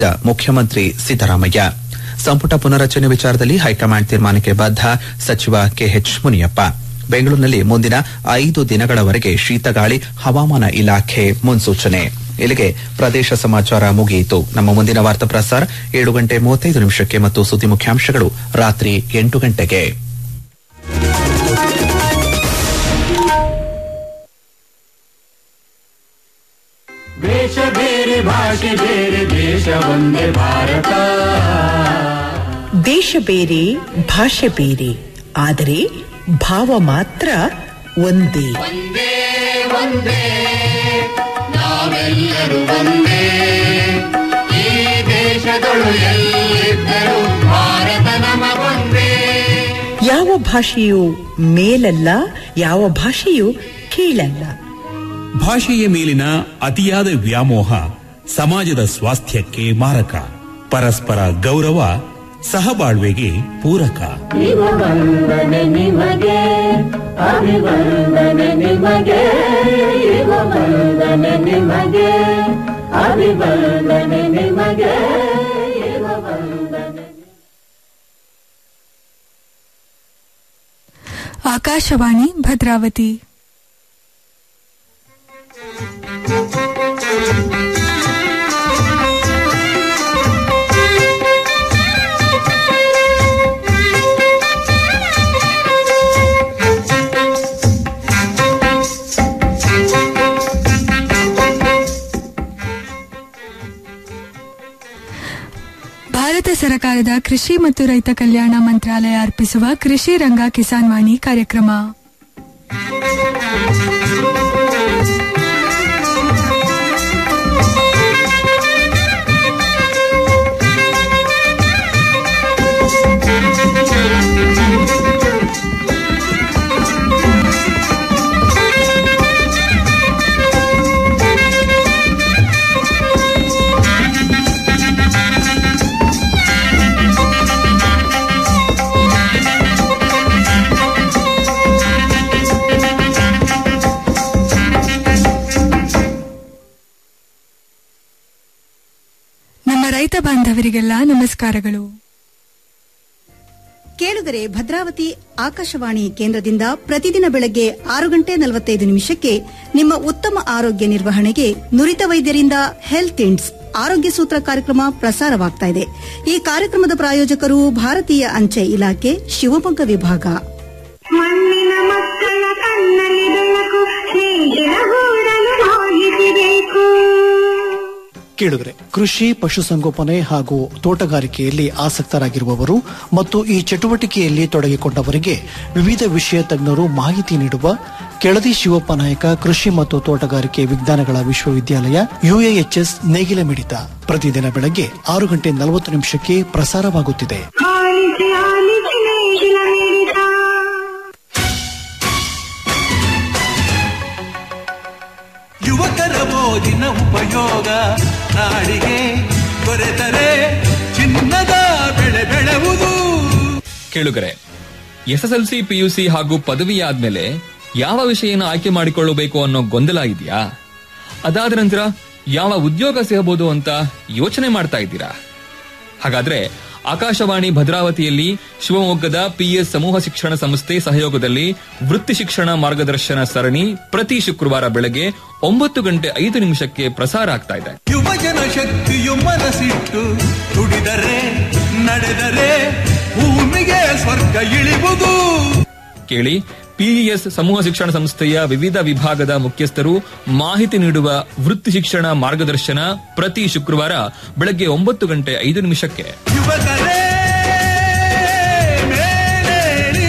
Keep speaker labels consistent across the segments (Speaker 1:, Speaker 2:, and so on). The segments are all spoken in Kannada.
Speaker 1: ಮುಖ್ಯಮಂತ್ರಿ ಸಿದ್ದರಾಮಯ್ಯ ಸಂಪುಟ ಪುನರಚನೆ ವಿಚಾರದಲ್ಲಿ ಹೈಕಮಾಂಡ್ ತೀರ್ಮಾನಕ್ಕೆ ಬದ್ಧ ಸಚಿವ ಕೆಎಚ್ ಮುನಿಯಪ್ಪ ಬೆಂಗಳೂರಿನಲ್ಲಿ ಮುಂದಿನ ಐದು ದಿನಗಳವರೆಗೆ ಶೀತಗಾಳಿ ಹವಾಮಾನ ಇಲಾಖೆ ಮುನ್ಸೂಚನೆ ಇಲ್ಲಿಗೆ ಪ್ರದೇಶ ಸಮಾಚಾರ ಮುಗಿಯಿತು ನಮ್ಮ ಮುಂದಿನ ವಾರ್ತಾ ಪ್ರಸಾರ ಏಳು ಗಂಟೆ ಮೂವತ್ತೈದು ನಿಮಿಷಕ್ಕೆ ಮತ್ತು ಸುದ್ದಿ ಮುಖ್ಯಾಂಶಗಳು ರಾತ್ರಿ ಎಂಟು ಗಂಟೆಗೆ
Speaker 2: ವೇಷ ಬೇರೆ ಭಾಷೆ ಬೇರೆ ದೇಶ ಒಂದೇ ಭಾರತ
Speaker 3: ದೇಶ ಬೇರೆ ಭಾಷೆ ಬೇರೆ ಆದರೆ ಭಾವ ಮಾತ್ರ ಒಂದೇ
Speaker 2: ಒಂದೇ ಒಂದೇ ನಾವೆಲ್ಲರೂ ಒಂದೇ ಈ ದೇಶದೊಳು ಎಲ್ಲಿದ್ದರೂ ಭಾರತ ನಮಗೊಂದೇ
Speaker 3: ಯಾವ ಭಾಷೆಯು ಮೇಲಲ್ಲ ಯಾವ ಭಾಷೆಯು ಕೀಳಲ್ಲ
Speaker 4: ಭಾಷೆಯ ಮೇಲಿನ ಅತಿಯಾದ ವ್ಯಾಮೋಹ ಸಮಾಜದ ಸ್ವಾಸ್ಥ್ಯಕ್ಕೆ ಮಾರಕ ಪರಸ್ಪರ ಗೌರವ ಸಹಬಾಳ್ವೆಗೆ ಪೂರಕ
Speaker 2: ವಂದನೆ ನಿಮಗೆ ಅಭಿವಂದನೆ ನಿಮಗೆ ವಂದನೆ ನಿಮಗೆ ಅಭಿವಂದನೆ ನಿಮಗೆ ವಂದನೆ
Speaker 5: ಆಕಾಶವಾಣಿ ಭದ್ರಾವತಿ ಭಾರತ ಸರ್ಕಾರದ ಕೃಷಿ ಮತ್ತು ರೈತ ಕಲ್ಯಾಣ ಮಂತ್ರಾಲಯ ಅರ್ಪಿಸುವ ಕೃಷಿ ರಂಗ ಕಿಸಾನ್ ವಾಣಿ ಕಾರ್ಯಕ್ರಮ ನಮ್ಮ ರೈತ ಬಾಂಧವರಿಗೆಲ್ಲ ನಮಸ್ಕಾರಗಳು
Speaker 6: ಕೇಳುಗರೆ ಭದ್ರಾವತಿ ಆಕಾಶವಾಣಿ ಕೇಂದ್ರದಿಂದ ಪ್ರತಿದಿನ ಬೆಳಗ್ಗೆ ಆರು ಗಂಟೆ ನಲವತ್ತೈದು ನಿಮಿಷಕ್ಕೆ ನಿಮ್ಮ ಉತ್ತಮ ಆರೋಗ್ಯ ನಿರ್ವಹಣೆಗೆ ನುರಿತ ವೈದ್ಯರಿಂದ ಹೆಲ್ತ್ ಇಂಡ್ಸ್ ಆರೋಗ್ಯ ಸೂತ್ರ ಕಾರ್ಯಕ್ರಮ ಪ್ರಸಾರವಾಗ್ತಾ ಇದೆ ಈ ಕಾರ್ಯಕ್ರಮದ ಪ್ರಾಯೋಜಕರು ಭಾರತೀಯ ಅಂಚೆ ಇಲಾಖೆ ಶಿವಮೊಗ್ಗ ವಿಭಾಗ
Speaker 7: ಮಣ್ಣಿನ ಮಕ್ಕಳ ಕಣ್ಣಲ್ಲಿ ಬೆಳಕು ಸ್ನೇಹಿತರ ಗೂಡಲು ಮಾಹಿತಿ ಬೇಕು
Speaker 8: ಕೇಳಿದ್ರೆ ಕೃಷಿ ಪಶುಸಂಗೋಪನೆ ಹಾಗೂ ತೋಟಗಾರಿಕೆಯಲ್ಲಿ ಆಸಕ್ತರಾಗಿರುವವರು ಮತ್ತು ಈ ಚಟುವಟಿಕೆಯಲ್ಲಿ ತೊಡಗಿಕೊಂಡವರಿಗೆ ವಿವಿಧ ವಿಷಯ ತಜ್ಞರು ಮಾಹಿತಿ ನೀಡುವ ಕೆಳದಿ ಶಿವಪ್ಪ ನಾಯಕ ಕೃಷಿ ಮತ್ತು ತೋಟಗಾರಿಕೆ ವಿಜ್ಞಾನಗಳ ವಿಶ್ವವಿದ್ಯಾಲಯ ಯುಎಎಚ್ಎಸ್ ನೇಗಿಲ ಮಿಡಿತ ಪ್ರತಿದಿನ ಬೆಳಗ್ಗೆ ಆರು ಗಂಟೆ ನಲವತ್ತು ನಿಮಿಷಕ್ಕೆ ಪ್ರಸಾರವಾಗುತ್ತಿದೆ
Speaker 7: ಆಲಿಸಿ ಆಲಿಸಿ ನೇಗಿಲ ಮಿಡಿತ
Speaker 9: ಯುವಕರ ಓದಿನ ಉಪಯೋಗ ನಾಡಿಗೆ ದೊರೆತರೆ ಚಿನ್ನದ ಬೆಳೆ ಬೆಳೆವುದು
Speaker 10: ಕೇಳುಗರೆ ಎಸ್ಎಸ್ಎಲ್ಸಿ ಪಿಯುಸಿ ಹಾಗೂ ಪದವಿ ಆದ್ಮೇಲೆ ಯಾವ ವಿಷಯನ ಆಯ್ಕೆ ಮಾಡಿಕೊಳ್ಳಬೇಕು ಅನ್ನೋ ಗೊಂದಲ ಇದೆಯಾ ಅದಾದ ನಂತರ ಯಾವ ಉದ್ಯೋಗ ಸಿಗಬಹುದು ಅಂತ ಯೋಚನೆ ಮಾಡ್ತಾ ಇದ್ದೀರಾ ಹಾಗಾದ್ರೆ ಆಕಾಶವಾಣಿ ಭದ್ರಾವತಿಯಲ್ಲಿ ಶಿವಮೊಗ್ಗದ ಪಿಎಸ್ ಸಮೂಹ ಶಿಕ್ಷಣ ಸಂಸ್ಥೆ ಸಹಯೋಗದಲ್ಲಿ ವೃತ್ತಿ ಶಿಕ್ಷಣ ಮಾರ್ಗದರ್ಶನ ಸರಣಿ ಪ್ರತಿ ಶುಕ್ರವಾರ ಬೆಳಗ್ಗೆ ಒಂಬತ್ತು ಗಂಟೆ ಐದು ನಿಮಿಷಕ್ಕೆ ಪ್ರಸಾರ ಆಗ್ತಾ ಇದೆ
Speaker 9: ಯುವಜನ ಶಕ್ತಿಯು ಮನಸ್ಸಿಟ್ಟು ದುಡಿದರೆ ನಡೆದರೆ ಭೂಮಿಗೆ ಸ್ವರ್ಗ ಇಳಿವುದು
Speaker 10: ಕೇಳಿ ಪಿಇಎಸ್ ಸಮೂಹ ಶಿಕ್ಷಣ ಸಂಸ್ಥೆಯ ವಿವಿಧ ವಿಭಾಗದ ಮುಖ್ಯಸ್ಥರು ಮಾಹಿತಿ ನೀಡುವ ವೃತ್ತಿ ಶಿಕ್ಷಣ ಮಾರ್ಗದರ್ಶನ ಪ್ರತಿ ಶುಕ್ರವಾರ ಬೆಳಗ್ಗೆ ಒಂಬತ್ತು ಗಂಟೆ ಐದು ನಿಮಿಷಕ್ಕೆ
Speaker 9: ಯುವಕರೇ ಮೇಲೇಳಿ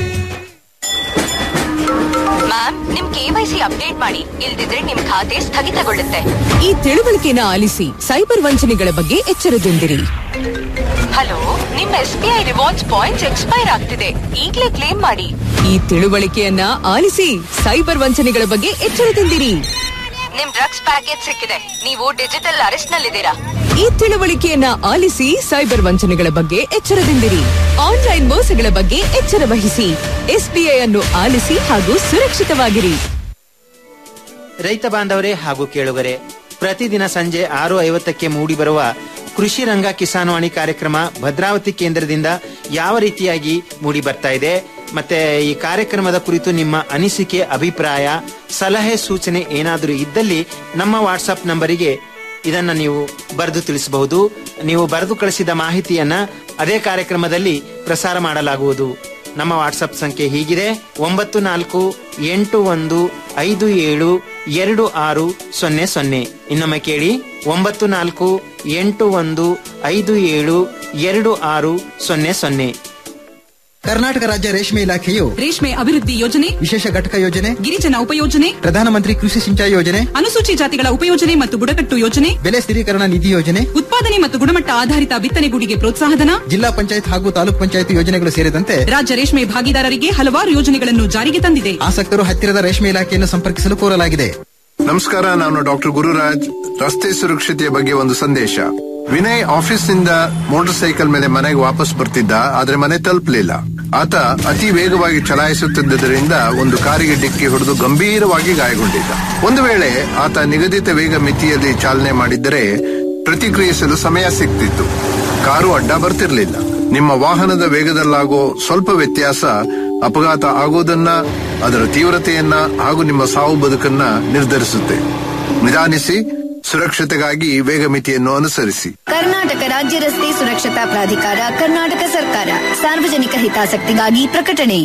Speaker 11: ಮ್ಯಾಮ್ ನಿಮ್ ಕೆವೈಸಿ ಅಪ್ಡೇಟ್ ಮಾಡಿ ಇಲ್ದಿದ್ರೆ ನಿಮ್ ಖಾತೆ ಸ್ಥಗಿತಗೊಳ್ಳುತ್ತೆ
Speaker 12: ಈ ತಿಳುವಳಿಕೆನ ಆಲಿಸಿ ಸೈಬರ್ ವಂಚನೆಗಳ ಬಗ್ಗೆ ಎಚ್ಚರದಿಂದಿರಿ
Speaker 11: ಹಲೋ ನಿಮ್ S B I rewards points expire ಆಗ್ತಿದೆ ಈಗ್ಲೇ ಕ್ಲೇಮ್ ಮಾಡಿ
Speaker 12: ಈ ತಿಳುವಳಿಕೆಯನ್ನ ಆಲಿಸಿ ಸೈಬರ್ ವಂಚನೆಗಳ ಬಗ್ಗೆ ಎಚ್ಚರದಿಂದಿರಿ
Speaker 11: ನಿಮ್ ಡ್ರಗ್ಸ್ ಪ್ಯಾಕೇಜ್ ಸಿಕ್ಕಿದೆ ನೀವು ಡಿಜಿಟಲ್ ಅರೆಸ್ಟ್ ನಲ್ಲಿದ್ದೀರಾ
Speaker 12: ಈ ತಿಳುವಳಿಕೆಯನ್ನ ಆಲಿಸಿ ಸೈಬರ್ ವಂಚನೆಗಳ ಬಗ್ಗೆ ಎಚ್ಚರದಿಂದಿರಿ ಆನ್ಲೈನ್ ಮೋಸಗಳ ಬಗ್ಗೆ ಎಚ್ಚರ ವಹಿಸಿ ಎಸ್ಬಿಐ ಅನ್ನು ಆಲಿಸಿ ಹಾಗೂ ಸುರಕ್ಷಿತವಾಗಿರಿ
Speaker 13: ರೈತ ಬಾಂಧವರೇ ಹಾಗೂ ಕೇಳುಗರೆ ಪ್ರತಿದಿನ ಸಂಜೆ ಆರು ಐವತ್ತಕ್ಕೆ ಮೂಡಿಬರುವ ಕೃಷಿ ರಂಗ ಕಿಸಾನ್ವಾಣಿ ಕಾರ್ಯಕ್ರಮ ಭದ್ರಾವತಿ ಕೇಂದ್ರದಿಂದ ಯಾವ ರೀತಿಯಾಗಿ ಮೂಡಿ ಬರ್ತಾ ಇದೆ ಮತ್ತೆ ಈ ಕಾರ್ಯಕ್ರಮದ ಕುರಿತು ನಿಮ್ಮ ಅನಿಸಿಕೆ ಅಭಿಪ್ರಾಯ ಸಲಹೆ ಸೂಚನೆ ಏನಾದರೂ ಇದ್ದಲ್ಲಿ ನಮ್ಮ ವಾಟ್ಸಪ್ ನಂಬರಿಗೆ ಇದನ್ನ ನೀವು ಬರೆದು ತಿಳಿಸಬಹುದು ನೀವು ಬರೆದು ಕಳಿಸಿದ ಮಾಹಿತಿಯನ್ನ ಅದೇ ಕಾರ್ಯಕ್ರಮದಲ್ಲಿ ಪ್ರಸಾರ ಮಾಡಲಾಗುವುದು ನಮ್ಮ ವಾಟ್ಸಪ್ ಸಂಖ್ಯೆ ಹೀಗಿದೆ ಒಂಬತ್ತು ನಾಲ್ಕು ಎಂಟು ಒಂದು ಐದು ಏಳು ಎರಡು ಆರು ಸೊನ್ನೆ ಸೊನ್ನೆ ಇನ್ನೊಮ್ಮೆ ಕೇಳಿ ಒಂಬತ್ತು ನಾಲ್ಕು ಎಂಟು ಒಂದು ಐದು ಏಳು ಎರಡು ಆರು ಸೊನ್ನೆ ಸೊನ್ನೆ
Speaker 14: ಕರ್ನಾಟಕ ರಾಜ್ಯ ರೇಷ್ಮೆ ಇಲಾಖೆಯು
Speaker 15: ರೇಷ್ಮೆ ಅಭಿವೃದ್ಧಿ ಯೋಜನೆ
Speaker 14: ವಿಶೇಷ ಘಟಕ ಯೋಜನೆ
Speaker 15: ಗಿರಿಜನ ಉಪಯೋಜನೆ
Speaker 14: ಪ್ರಧಾನಮಂತ್ರಿ ಕೃಷಿ ಸಿಂಚಾಯಿ ಯೋಜನೆ
Speaker 15: ಅನುಸೂಚಿ ಜಾತಿಗಳ ಉಪಯೋಜನೆ ಮತ್ತು ಬುಡಕಟ್ಟು ಯೋಜನೆ
Speaker 14: ಬೆಲೆ ಸ್ಥಿರೀಕರಣ ನಿಧಿ ಯೋಜನೆ
Speaker 15: ಉತ್ಪಾದನೆ ಮತ್ತು ಗುಣಮಟ್ಟ ಆಧಾರಿತ ಬಿತ್ತನೆಗೂಡಿಗೆ ಪ್ರೋತ್ಸಾಹಧನ
Speaker 14: ಜಿಲ್ಲಾ ಪಂಚಾಯತ್ ಹಾಗೂ ತಾಲೂಕ್ ಪಂಚಾಯತ್ ಯೋಜನೆಗಳು ಸೇರಿದಂತೆ
Speaker 15: ರಾಜ್ಯ ರೇಷ್ಮೆ ಭಾಗಿದಾರರಿಗೆ ಹಲವಾರು ಯೋಜನೆಗಳನ್ನು ಜಾರಿಗೆ ತಂದಿದೆ
Speaker 14: ಆಸಕ್ತರು ಹತ್ತಿರದ ರೇಷ್ಮೆ ಇಲಾಖೆಯನ್ನು ಸಂಪರ್ಕಿಸಲು ಕೋರಲಾಗಿದೆ
Speaker 16: ನಮಸ್ಕಾರ ನಾನು ಡಾಕ್ಟರ್ ಗುರುರಾಜ್ ರಸ್ತೆ ಸುರಕ್ಷತೆಯ ಬಗ್ಗೆ ಒಂದು ಸಂದೇಶ ವಿನಯ್ ಆಫೀಸ್ನಿಂದ ಮೋಟಾರ್ ಸೈಕಲ್ ಮೇಲೆ ಮನೆಗೆ ವಾಪಸ್ ಬರ್ತಿದ್ದ ಆದ್ರೆ ಮನೆ ತಲುಪಲಿಲ್ಲ ಆತ ಅತಿ ವೇಗವಾಗಿ ಚಲಾಯಿಸುತ್ತಿದ್ದರಿಂದ ಒಂದು ಕಾರಿಗೆ ಡಿಕ್ಕಿ ಹೊಡೆದು ಗಂಭೀರವಾಗಿ ಗಾಯಗೊಂಡಿದ್ದ ಒಂದು ವೇಳೆ ಆತ ನಿಗದಿತ ವೇಗ ಮಿತಿಯಲ್ಲಿ ಚಾಲನೆ ಮಾಡಿದ್ದರೆ ಪ್ರತಿಕ್ರಿಯಿಸಲು ಸಮಯ ಸಿಗ್ತಿತ್ತು ಕಾರು ಅಡ್ಡ ಬರ್ತಿರ್ಲಿಲ್ಲ ನಿಮ್ಮ ವಾಹನದ ವೇಗದಲ್ಲಾಗೋ ಸ್ವಲ್ಪ ವ್ಯತ್ಯಾಸ ಅಪಘಾತ ಆಗೋದನ್ನ ಅದರ ತೀವ್ರತೆಯನ್ನ ಹಾಗೂ ನಿಮ್ಮ ಸಾವು ಬದುಕನ್ನ ನಿರ್ಧರಿಸುತ್ತೆ ನಿಧಾನಿಸಿ ಸುರಕ್ಷತೆಗಾಗಿ ವೇಗ ಮಿತಿಯನ್ನು ಅನುಸರಿಸಿ
Speaker 17: ಕರ್ನಾಟಕ ರಾಜ್ಯ ರಸ್ತೆ ಸುರಕ್ಷತಾ ಪ್ರಾಧಿಕಾರ ಕರ್ನಾಟಕ ಸರ್ಕಾರ ಸಾರ್ವಜನಿಕ ಹಿತಾಸಕ್ತಿಗಾಗಿ ಪ್ರಕಟಣೆ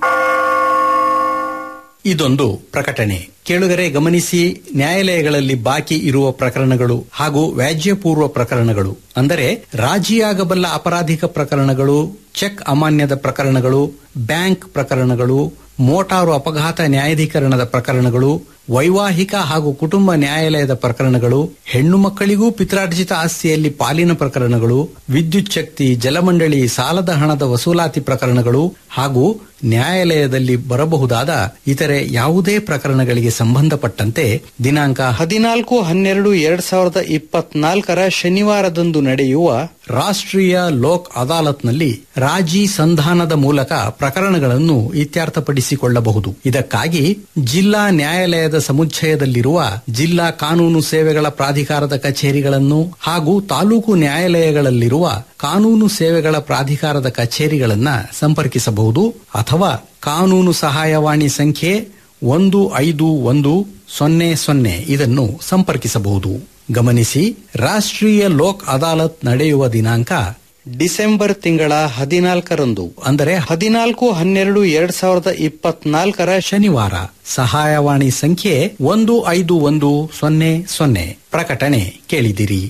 Speaker 18: ಇದೊಂದು ಪ್ರಕಟಣೆ ಕೇಳುಗರೆ ಗಮನಿಸಿ ನ್ಯಾಯಾಲಯಗಳಲ್ಲಿ ಬಾಕಿ ಇರುವ ಪ್ರಕರಣಗಳು ಹಾಗೂ ವ್ಯಾಜ್ಯಪೂರ್ವ ಪ್ರಕರಣಗಳು ಅಂದರೆ ರಾಜಿಯಾಗಬಲ್ಲ ಅಪರಾಧಿಕ ಪ್ರಕರಣಗಳು ಚೆಕ್ ಅಮಾನ್ಯದ ಪ್ರಕರಣಗಳು ಬ್ಯಾಂಕ್ ಪ್ರಕರಣಗಳು ಮೋಟಾರು ಅಪಘಾತ ನ್ಯಾಯಾಧೀಕರಣದ ಪ್ರಕರಣಗಳು ವೈವಾಹಿಕ ಹಾಗೂ ಕುಟುಂಬ ನ್ಯಾಯಾಲಯದ ಪ್ರಕರಣಗಳು ಹೆಣ್ಣು ಮಕ್ಕಳಿಗೂ ಪಿತ್ರಾರ್ಜಿತ ಆಸ್ತಿಯಲ್ಲಿ ಪಾಲಿನ ಪ್ರಕರಣಗಳು ವಿದ್ಯುತ್ ಶಕ್ತಿ ಜಲಮಂಡಳಿ ಸಾಲದ ಹಣದ ವಸೂಲಾತಿ ಪ್ರಕರಣಗಳು ಹಾಗೂ ನ್ಯಾಯಾಲಯದಲ್ಲಿ ಬರಬಹುದಾದ ಇತರೆ ಯಾವುದೇ ಪ್ರಕರಣಗಳಿಗೆ ಸಂಬಂಧಪಟ್ಟಂತೆ ದಿನಾಂಕ ಹದಿನಾಲ್ಕು ಹನ್ನೆರಡು ಎರಡ್ ಸಾವಿರದ ಇಪ್ಪತ್ನಾಲ್ಕರ ಶನಿವಾರದಂದು ನಡೆಯುವ ರಾಷ್ಟ್ರೀಯ ಲೋಕ್ ಅದಾಲತ್ನಲ್ಲಿ ರಾಜಿ ಸಂಧಾನದ ಮೂಲಕ ಪ್ರಕರಣಗಳನ್ನು ಇತ್ಯರ್ಥಪಡಿಸಿಕೊಳ್ಳಬಹುದು ಇದಕ್ಕಾಗಿ ಜಿಲ್ಲಾ ನ್ಯಾಯಾಲಯದ ಸಮುಚ್ಚಯದಲ್ಲಿರುವ ಜಿಲ್ಲಾ ಕಾನೂನು ಸೇವೆಗಳ ಪ್ರಾಧಿಕಾರದ ಕಚೇರಿಗಳನ್ನು ಹಾಗೂ ತಾಲೂಕು ನ್ಯಾಯಾಲಯಗಳಲ್ಲಿರುವ ಕಾನೂನು ಸೇವೆಗಳ ಪ್ರಾಧಿಕಾರದ ಕಚೇರಿಗಳನ್ನ ಸಂಪರ್ಕಿಸಬಹುದು ಅಥವಾ ಕಾನೂನು ಸಹಾಯವಾಣಿ ಸಂಖ್ಯೆ ಒಂದು ಐದು ಒಂದು ಸೊನ್ನೆ ಸೊನ್ನೆ ಇದನ್ನು ಸಂಪರ್ಕಿಸಬಹುದು ಗಮನಿಸಿ ರಾಷ್ಟ್ರೀಯ ಲೋಕ್ ಅದಾಲತ್ ನಡೆಯುವ ದಿನಾಂಕ ಡಿಸೆಂಬರ್ ತಿಂಗಳ ಹದಿನಾಲ್ಕರಂದು ಅಂದರೆ ಹದಿನಾಲ್ಕು ಹನ್ನೆರಡು ಎರಡ್ ಸಾವಿರದ ಇಪ್ಪತ್ನಾಲ್ಕರ ಶನಿವಾರ ಸಹಾಯವಾಣಿ ಸಂಖ್ಯೆ ಒಂದು ಐದು ಒಂದು ಸೊನ್ನೆ ಸೊನ್ನೆ ಪ್ರಕಟಣೆ ಕೇಳಿದಿರಿ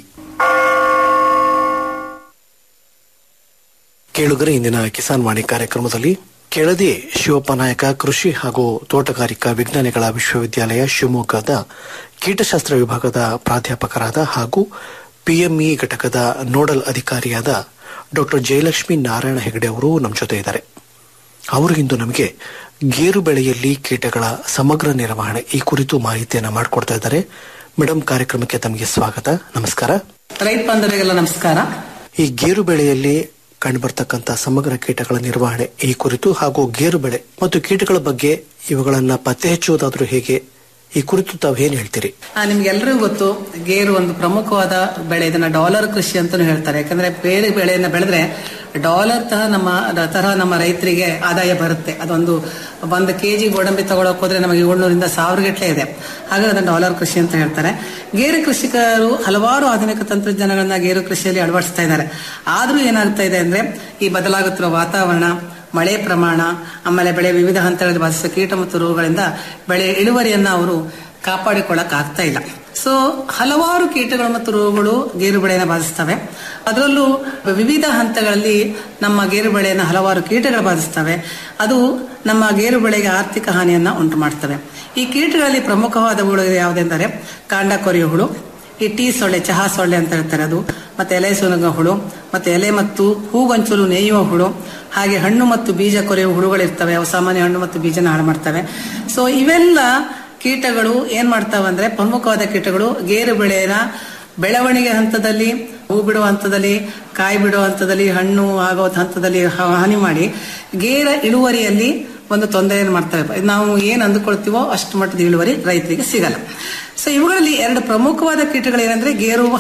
Speaker 8: ಕೇಳುಗರೆ ಇಂದಿನ ಕಿಸಾನ್ ವಾಣಿ ಕಾರ್ಯಕ್ರಮದಲ್ಲಿ ಕೆಳದಿ ಶಿವಪ್ಪ ನಾಯಕ ಕೃಷಿ ಹಾಗೂ ತೋಟಗಾರಿಕಾ ವಿಜ್ಞಾನಿಗಳ ವಿಶ್ವವಿದ್ಯಾಲಯ ಶಿವಮೊಗ್ಗದ ಕೀಟಶಾಸ್ತ್ರ ವಿಭಾಗದ ಪ್ರಾಧ್ಯಾಪಕರಾದ ಹಾಗೂ ಪಿಎಂಇ ಘಟಕದ ನೋಡಲ್ ಅಧಿಕಾರಿಯಾದ ಡಾಕ್ಟರ್ ಜಯಲಕ್ಷ್ಮಿ ನಾರಾಯಣ ಹೆಗಡೆ ಅವರು ನಮ್ಮ ಜೊತೆ ಇದ್ದಾರೆ ಅವರು ಇಂದು ನಮಗೆ ಗೇರು ಬೆಳೆಯಲ್ಲಿ ಕೀಟಗಳ ಸಮಗ್ರ ನಿರ್ವಹಣೆ ಈ ಕುರಿತು ಮಾಹಿತಿಯನ್ನ ಮಾಡಿಕೊಡ್ತಾ ಇದ್ದಾರೆ ಮೇಡಮ್ ಕಾರ್ಯಕ್ರಮಕ್ಕೆ ತಮಗೆ ಸ್ವಾಗತ ನಮಸ್ಕಾರ
Speaker 19: ರೈತ ಬಾಂಧವರಿಗೆಲ್ಲ ನಮಸ್ಕಾರ
Speaker 8: ಈ ಗೇರು ಬೆಳೆಯಲ್ಲಿ ಕಂಡುಬರ್ತಕ್ಕಂಥ ಸಮಗ್ರ ಕೀಟಗಳ ನಿರ್ವಹಣೆ ಈ ಕುರಿತು ಹಾಗೂ ಗೇರು ಬೆಳೆ ಮತ್ತು ಕೀಟಗಳ ಬಗ್ಗೆ ಇವುಗಳನ್ನ ಪತ್ತೆ ಹಚ್ಚುವುದಾದ್ರೂ ಹೇಗೆ ಈ ಕುರಿತು ತಾವು ಏನ್ ಹೇಳ್ತೀರಿ
Speaker 19: ಆ, ನಿಮ್ಗೆಲ್ರಿಗೂ ಗೊತ್ತು ಗೇರು ಒಂದು ಪ್ರಮುಖವಾದ ಬೆಳೆ ಇದನ್ನ ಡಾಲರ್ ಕೃಷಿ ಅಂತಾನು ಹೇಳ್ತಾರೆ ಯಾಕಂದ್ರೆ ಬೇರೆ ಬೆಳೆಯನ್ನ ಬೆಳೆದ್ರೆ ಡಾಲರ್ ತರ ನಮ್ಮ ತರಹ ನಮ್ಮ ರೈತರಿಗೆ ಆದಾಯ ಬರುತ್ತೆ ಅದೊಂದು ಒಂದು ಕೆಜಿ ಗೋಡಂಬಿ ತಗೊಳಕ್ ಹೋದ್ರೆ ನಮಗೆ ಏಳ್ನೂರಿಂದ ಸಾವಿರ ಗಟ್ಟಲೆ ಇದೆ ಹಾಗಾಗಿ ಅದನ್ನ ಡಾಲರ್ ಕೃಷಿ ಅಂತ ಹೇಳ್ತಾರೆ ಗೇರು ಕೃಷಿಕರು ಹಲವಾರು ಆಧುನಿಕ ತಂತ್ರಜ್ಞಾನಗಳನ್ನ ಗೇರು ಕೃಷಿಯಲ್ಲಿ ಅಳವಡಿಸ್ತಾ ಇದ್ದಾರೆ ಆದ್ರೂ ಏನಾಗ್ತಾ ಇದೆ ಅಂದ್ರೆ ಈ ಬದಲಾಗುತ್ತಿರುವ ವಾತಾವರಣ ಮಳೆ ಪ್ರಮಾಣ ಆಮೇಲೆ ಬೆಳೆ ವಿವಿಧ ಹಂತಗಳಲ್ಲಿ ಬಾಧಿಸುವ ಕೀಟ ಮತ್ತು ರೋಗಗಳಿಂದ ಬೆಳೆ ಇಳುವರಿಯನ್ನ ಅವರು ಕಾಪಾಡಿಕೊಳ್ಳಕ್ ಆಗ್ತಾ ಇಲ್ಲ ಸೊ ಹಲವಾರು ಕೀಟಗಳು ಮತ್ತು ರೋಗಗಳು ಗೇರು ಬೆಳೆಯನ್ನು ಬಾಧಿಸ್ತವೆ ಅದರಲ್ಲೂ ವಿವಿಧ ಹಂತಗಳಲ್ಲಿ ನಮ್ಮ ಗೇರು ಬೆಳೆಯನ್ನು ಹಲವಾರು ಕೀಟಗಳು ಬಾಧಿಸ್ತವೆ ಅದು ನಮ್ಮ ಗೇರು ಬೆಳೆಗೆ ಆರ್ಥಿಕ ಹಾನಿಯನ್ನ ಉಂಟು ಮಾಡ್ತವೆ ಈ ಕೀಟಗಳಲ್ಲಿ ಪ್ರಮುಖವಾದವುಗಳು ಯಾವುದೆಂದರೆ ಕಾಂಡ ಕೊರೆಯುವ ಹುಳು ಈ ಟೀ ಸೊಳ್ಳೆ ಚಹಾ ಸೊಳ್ಳೆ ಅಂತ ಹೇಳ್ತಾರೆ ಅದು ಮತ್ತೆ ಎಲೆ ಸುನಗ ಹುಳು ಮತ್ತೆ ಎಲೆ ಮತ್ತು ಹೂಗೊಂಚಲು ನೇಯುವ ಹುಳು ಹಾಗೆ ಹಣ್ಣು ಮತ್ತು ಬೀಜ ಕೊರೆಯುವ ಹುಳುಗಳಿರ್ತವೆ ಅವು ಸಾಮಾನ್ಯ ಹಣ್ಣು ಮತ್ತು ಬೀಜನ ಹಾಳು ಮಾಡ್ತವೆ ಸೊ ಇವೆಲ್ಲ ಕೀಟಗಳು ಏನ್ ಮಾಡ್ತಾವೆ ಅಂದ್ರೆ ಪ್ರಮುಖವಾದ ಕೀಟಗಳು ಗೇರು ಬೆಳೆನ ಬೆಳವಣಿಗೆ ಹಂತದಲ್ಲಿ ಹೂ ಬಿಡುವ ಹಂತದಲ್ಲಿ ಕಾಯಿ ಬಿಡುವ ಹಂತದಲ್ಲಿ ಹಣ್ಣು ಆಗೋ ಹಂತದಲ್ಲಿ ಹ- ಹಾನಿ ಮಾಡಿ ಗೇರ ಇಳುವರಿಯಲ್ಲಿ ಒಂದು ತೊಂದರೆಯನ್ನು ಮಾಡ್ತವೆ ನಾವು ಏನ್ ಅಂದುಕೊಳ್ತೀವೋ ಅಷ್ಟು ಮಟ್ಟದ ಇಳುವರಿ ರೈತರಿಗೆ ಸಿಗಲ್ಲ ಸೊ ಇವುಗಳಲ್ಲಿ ಎರಡು ಪ್ರಮುಖವಾದ ಕೀಟಗಳು ಏನಂದ್ರೆ ಗೇರು